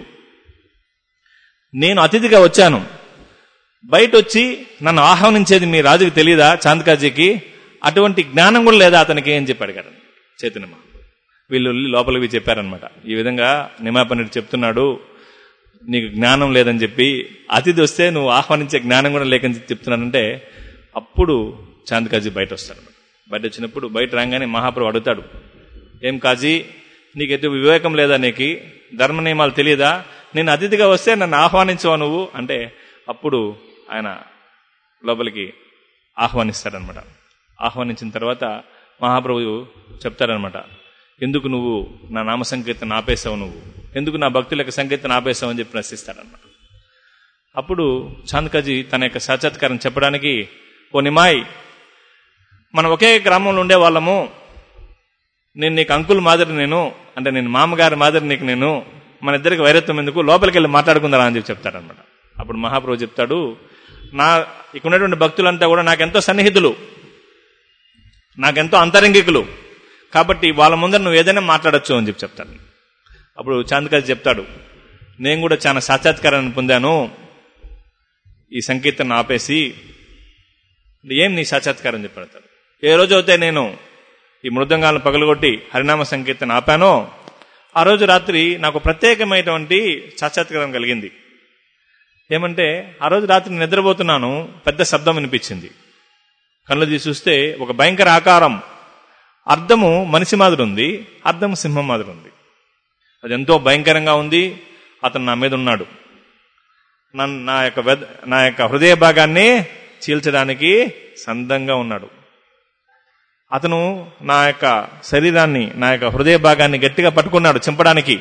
నేను అతిథిగా వచ్చాను బయట వచ్చి నన్ను ఆహ్వానించేది మీ రాజుకి తెలియదా చాందకాజీకి అటువంటి జ్ఞానం కూడా లేదా అతనికి అని చెప్పి అడిగారు చైతన్య మహాప్రభు. వీళ్ళు వెళ్ళి లోపలికి పోయి చెప్పారనమాట ఈ విధంగా నిమాపనుడు చెప్తున్నాడు నీకు జ్ఞానం లేదని చెప్పి అతిథి వస్తే నువ్వు ఆహ్వానించే జ్ఞానం కూడా లేకని చెప్పి చెప్తున్నానంటే అప్పుడు చాందకాజీ బయట వస్తాడు బయట వచ్చినప్పుడు బయట రాగానే మహాప్రభు అడుగుతాడు ఏం కాజీ నీకు ఎటు వివేకం లేదా నీకు ధర్మ నియమాలు తెలియదా నేను అతిథిగా వస్తే నన్ను ఆహ్వానించవా నువ్వు అంటే అప్పుడు ఆయన లోపలికి ఆహ్వానిస్తాడనమాట ఆహ్వానించిన తర్వాత మహాప్రభు చెప్తాడనమాట ఎందుకు నువ్వు నా నామ సంకీర్తన ఆపేశావు నువ్వు ఎందుకు నా భక్తుల యొక్క సంకీర్తన ఆపేశావు అని చెప్పి ప్రశ్నిస్తాడనమాట అప్పుడు చాందకాజీ తన యొక్క సాక్షాత్కారం చెప్పడానికి ఓ నిమాయ్ మనం ఒకే గ్రామంలో ఉండే వాళ్ళము నేను నీకు అంకుల్ మాదిరి నేను అంటే నేను మామగారి మాదిరి నీకు నేను మన ఇద్దరికి వైరత్వం ఎందుకు లోపలికి వెళ్ళి మాట్లాడుకుందారా అని చెప్పి చెప్తాడనమాట అప్పుడు మహాప్రభు చెప్తాడు నా ఇక్కడ ఉన్నటువంటి భక్తులంతా కూడా నాకెంతో సన్నిహితులు నాకెంతో అంతరంగికులు కాబట్టి వాళ్ళ ముందర నువ్వు ఏదైనా మాట్లాడొచ్చు అని చెప్పి చెప్తాడు అప్పుడు చాందకాజీ చెప్తాడు నేను కూడా చాలా సాక్షాత్కారాన్ని పొందాను ఈ సంకీర్తన ఆపేసి ఏం నీ సాక్షాత్కారం చెప్పాడు ఏ రోజు అయితే నేను ఈ మృదంగాలను పగలగొట్టి హరినామ సంకీర్తన ఆపానో ఆ రోజు రాత్రి నాకు ప్రత్యేకమైనటువంటి సాక్షాత్కారం కలిగింది ఏమంటే ఆ రోజు రాత్రి నిద్రపోతున్నాను పెద్ద శబ్దం వినిపించింది కళ్ళు తీసి చూస్తే ఒక భయంకర ఆకారం అర్థము మనిషి మాదిరి ఉంది అర్థం సింహం మాదిరి ఉంది అది ఎంతో భయంకరంగా ఉంది అతను నా మీద ఉన్నాడు నన్ను నా యొక్క వెద నా యొక్క హృదయ భాగాన్ని చీల్చడానికి సందంగా ఉన్నాడు అతను నా యొక్క శరీరాన్ని నా యొక్క హృదయ భాగాన్ని గట్టిగా పట్టుకున్నాడు చింపడానికి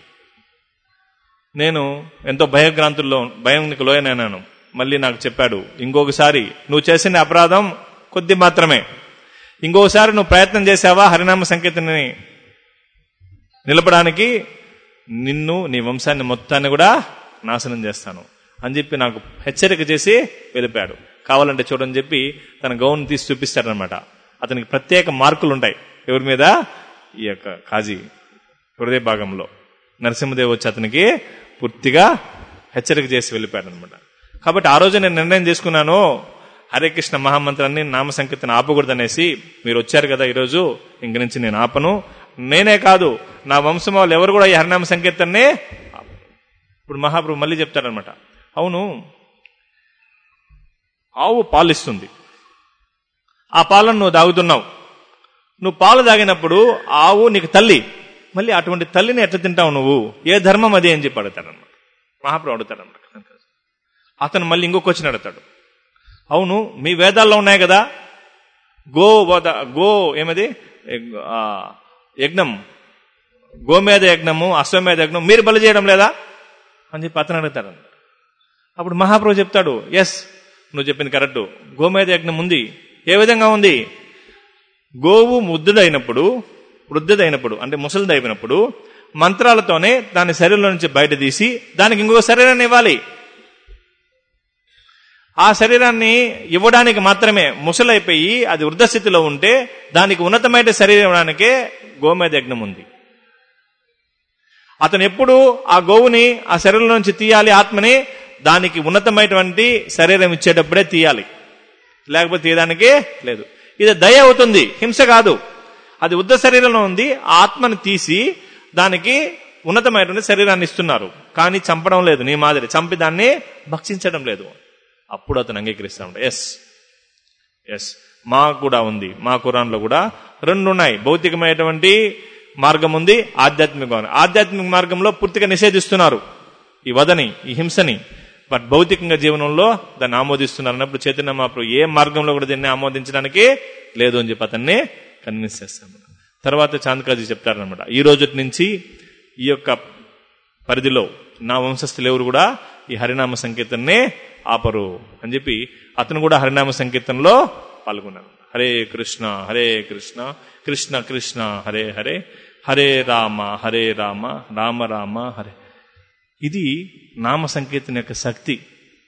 నేను ఎంతో భయగ్రాంతుల్లో భయానికి లోయనైనాను మళ్ళీ నాకు చెప్పాడు ఇంకొకసారి నువ్వు చేసిన అపరాధం కొద్ది మాత్రమే ఇంకొకసారి నువ్వు ప్రయత్నం చేసావా హరినామ సంకేతాన్ని నిలపడానికి నిన్ను నీ వంశాన్ని మొత్తాన్ని కూడా నాశనం చేస్తాను అని చెప్పి నాకు హెచ్చరిక చేసి వెళ్ళిపోయాడు కావాలంటే చూడని చెప్పి తన గౌన్ తీసి చూపిస్తాడనమాట అతనికి ప్రత్యేక మార్కులు ఉంటాయి ఎవరి మీద ఈ యొక్క కాజీ హృదయ భాగంలో నరసింహదేవ్ వచ్చి అతనికి పూర్తిగా హెచ్చరిక చేసి వెళ్ళిపోయాడు అనమాట కాబట్టి ఆ రోజు నేను నిర్ణయం చేసుకున్నాను హరే కృష్ణ మహామంత్రాన్ని నామ సంకీర్తన ఆపకూడదనేసి మీరు వచ్చారు కదా ఈరోజు ఇంక నుంచి నేను ఆపను నేనే కాదు నా వంశం వాళ్ళు ఎవరు కూడా ఈ హరినామ సంకీర్తనని ఆపరు. ఇప్పుడు మహాప్రభు మళ్ళీ చెప్తారనమాట అవును ఆవు పాలిస్తుంది ఆ పాలను నువ్వు తాగుతున్నావు నువ్వు పాలు తాగినప్పుడు ఆవు నీకు తల్లి మళ్ళీ అటువంటి తల్లిని ఎట్లా తింటావు నువ్వు ఏ ధర్మం అది అని చెప్పి అడుగుతాడనమాట మహాప్రభు అడుగుతాడనమాట అతను మళ్ళీ ఇంకొక వచ్చిన అడుగుతాడు అవును మీ వేదాల్లో ఉన్నాయి కదా గో వద గో ఏమది యగ్- ఆ, యజ్ఞం గోమేధ యజ్ఞము అశ్వమేధ యజ్ఞం మీరు బలి చేయడం లేదా అని చెప్పి అతను అడుగుతాడు అప్పుడు మహాప్రభు చెప్తాడు ఎస్ నువ్వు చెప్పింది కరెక్ట్ గోమేధ యజ్ఞం ఉంది ఏ విధంగా ఉంది గోవు ముద్దుడైనప్పుడు వృద్ధుడైనప్పుడు అంటే ముసలిదైనప్పుడు మంత్రాలతోనే దాని శరీరంలో నుంచి బయట తీసి దానికి ఇంకొక శరీరాన్ని ఇవ్వాలి ఆ శరీరాన్ని ఇవ్వడానికి మాత్రమే ముసలైపోయి అది వృద్ధ స్థితిలో ఉంటే దానికి ఉన్నతమైన శరీరం ఇవ్వడానికే గోమేధ యజ్ఞం ఉంది అతను ఎప్పుడు ఆ గోవుని ఆ శరీరం నుంచి తీయాలి ఆత్మని దానికి ఉన్నతమైనటువంటి శరీరం ఇచ్చేటప్పుడే తీయాలి లేకపోతే తీయడానికే లేదు ఇది దయ అవుతుంది హింస కాదు అది ఉద్ద శరీరంలో ఉంది ఆ ఆత్మని తీసి దానికి ఉన్నతమైనటువంటి శరీరాన్ని ఇస్తున్నారు కానీ చంపడం లేదు నీ మాదిరి చంపి దాన్ని భక్షించడం లేదు అప్పుడు అతను అంగీకరిస్తా ఉంటాడు ఎస్ ఎస్ మాకు కూడా ఉంది మా కురాన్లో కూడా రెండు ఉన్నాయి భౌతికమైనటువంటి మార్గం ఉంది ఆధ్యాత్మిక మార్గం. ఆధ్యాత్మిక మార్గంలో పూర్తిగా నిషేధిస్తున్నారు ఈ వదని ఈ హింసని బట్ భౌతికంగా జీవనంలో దాన్ని ఆమోదిస్తున్నారు అన్నప్పుడు చైతన్య మహాప్రభు ఏ మార్గంలో కూడా దీన్ని ఆమోదించడానికి లేదు అని చెప్పి అతన్ని కన్విన్స్ చేస్తాం తర్వాత చాంద్కాజీ చెప్తారనమాట ఈ రోజు నుంచి ఈ యొక్క పరిధిలో నా వంశస్థులు ఎవరు కూడా ఈ హరినామ సంకీర్తననే ఆపరు అని చెప్పి అతను కూడా హరినామ సంకీర్తనలో పాల్గొన్నాడు హరే కృష్ణ హరే కృష్ణ కృష్ణ కృష్ణ హరే హరే హరే రామ హరే రామ రామ రామ హరే ఇది నామ సంకీర్తన యొక్క శక్తి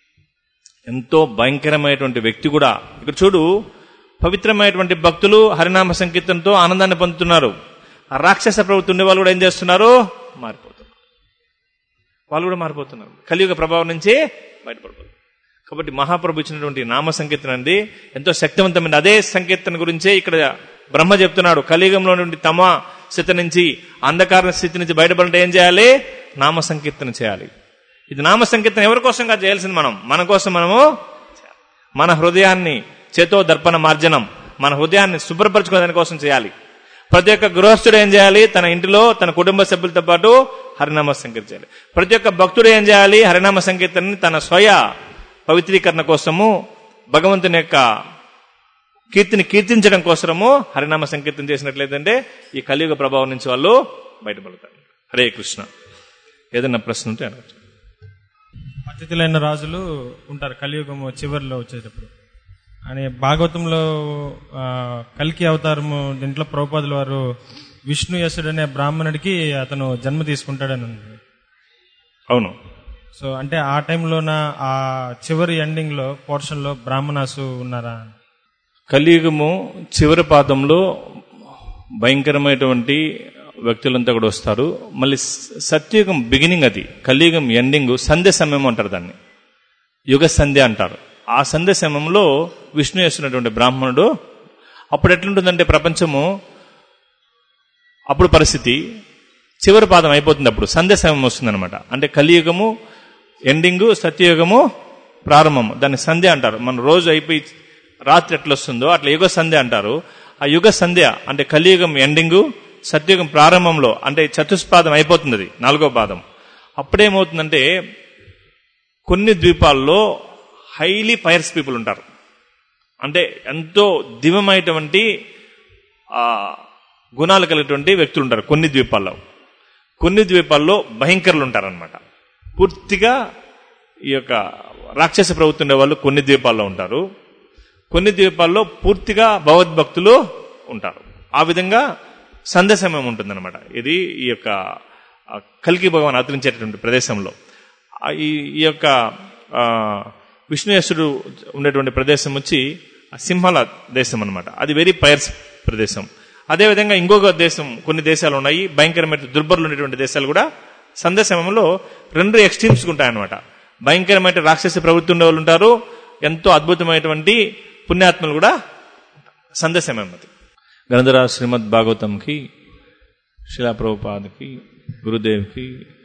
ఎంతో భయంకరమైనటువంటి వ్యక్తి కూడా ఇక్కడ చూడు పవిత్రమైనటువంటి భక్తులు హరినామ సంకీర్తనతో ఆనందాన్ని పొందుతున్నారు ఆ రాక్షస ప్రభుత్వం ఉండే వాళ్ళు కూడా ఏం చేస్తున్నారు మారిపోతున్నారు వాళ్ళు కూడా మారిపోతున్నారు కలియుగ ప్రభావం నుంచి బయటపడిపోతున్నారు కాబట్టి మహాప్రభు ఇచ్చినటువంటి నామ సంకీర్తన అండి ఎంతో శక్తివంతమైన అదే సంకీర్తన గురించే ఇక్కడ బ్రహ్మ చెప్తున్నాడు కలియుగంలో నుండి తమ స్థితి నుంచి అంధకార స్థితి నుంచి బయటపడంటే ఏం చేయాలి నామ సంకీర్తన చేయాలి ఇది నామ సంకీర్తన ఎవరి కోసంగా చేయాల్సింది మనం మన కోసం మనము చేయాలి. మన హృదయాన్ని చేతో దర్పణ మార్జనం మన హృదయాన్ని శుభ్రపరచుకునే దానికోసం చేయాలి ప్రతి ఒక్క గృహస్థుడు ఏం చేయాలి తన ఇంటిలో తన కుటుంబ సభ్యులతో పాటు హరినామ సంకీర్తన చేయాలి ప్రతి ఒక్క భక్తుడు ఏం చేయాలి హరినామ సంకీర్తనని తన స్వయ పవిత్రీకరణ కోసము భగవంతుని యొక్క కీర్తిని కీర్తించడం కోసము హరినామ సంకీర్తన చేసినట్లేదంటే ఈ కలియుగ ప్రభావం నుంచి వాళ్ళు బయటపడతారు హరే కృష్ణ ఏదన్నా ప్రశ్న ఉంటే అడగచ్చు పద్ధతులైన రాజులు ఉంటారు కలియుగం చివరిలో వచ్చేటప్పుడు అని భాగవతంలో ఆ, కల్కి అవతారము దీంట్లో ప్రభుపాదుల వారు విష్ణు యసుడు అనే బ్రాహ్మణుడికి అతను జన్మ తీసుకుంటాడని ఉంది అవును సో అంటే ఆ టైంలోన ఆ చివరి ఎండింగ్ లో పోర్షన్ లో బ్రాహ్మణాసు ఉన్నారా కలియుగము చివరి పాదంలో భయంకరమైనటువంటి వ్యక్తులంతా కూడా వస్తారు మళ్ళీ స- సత్యయుగం బిగినింగ్ అది కలియుగం ఎండింగ్ సంధ్య సమయం అంటారు దాన్ని యుగ సంధ్య అంటారు ఆ సంధ్య సమయంలో విష్ణు చేస్తున్నటువంటి బ్రాహ్మణుడు అప్పుడు ఎట్లుంటుందంటే ప్రపంచము అప్పుడు పరిస్థితి చివరి పాదం అయిపోతుంది అప్పుడు సంధ్య సమయం వస్తుందన్నమాట అంటే కలియుగము ఎండింగ్ సత్యయుగము ప్రారంభం దాన్ని సంధ్య అంటారు మన రోజు అయిపోయి రాత్రి ఎట్లా వస్తుందో అట్లా యుగ సంధ్య అంటారు ఆ యుగ సంధ్య అంటే కలియుగం ఎండింగ్ సత్యయుగం ప్రారంభంలో అంటే చతుష్పాదం అయిపోతుంది అది నాలుగో పాదం అప్పుడేమవుతుందంటే కొన్ని ద్వీపాల్లో హైలీ ఫైర్స్ పీపుల్ ఉంటారు అంటే ఎంతో దివ్యమైనటువంటి ఆ, గుణాలు కలిగినటువంటి వ్యక్తులు ఉంటారు కొన్ని ద్వీపాల్లో కొన్ని ద్వీపాల్లో భయంకరులు ఉంటారనమాట పూర్తిగా ఈ యొక్క రాక్షస ప్రభుత్వం ఉండే వాళ్ళు కొన్ని ద్వీపాల్లో ఉంటారు కొన్ని ద్వీపాల్లో పూర్తిగా భగవద్భక్తులు ఉంటారు ఆ విధంగా సంధ్య సమయం ఉంటుందన్నమాట ఇది ఈ యొక్క ఆ, కల్కి భగవాన్ అవతరించేటటువంటి ప్రదేశంలో ఆ, ఈ ఈ యొక్క ఆ, విష్ణుయసుడు ఉండేటువంటి ప్రదేశం వచ్చి ఆ సింహల దేశం అన్నమాట అది వెరీ పైర్స్ ప్రదేశం అదేవిధంగా ఇంకొక దేశం కొన్ని దేశాలు ఉన్నాయి భయంకరమైన దుర్బరులు ఉండేటువంటి దేశాలు కూడా సంధ్య సమయంలో రెండు ఎక్స్ట్రీమ్స్ ఉంటాయన్నమాట భయంకరమైన రాక్షస ప్రవృత్తి ఉండే వాళ్ళు ఉంటారు ఎంతో అద్భుతమైనటువంటి పుణ్యాత్మలు కూడా సంధ్య సమయం అది గ్రంథరాజ్ శ్రీమద్ భాగవతంకి శిలా ప్రభుపాదకి గురుదేవ్కి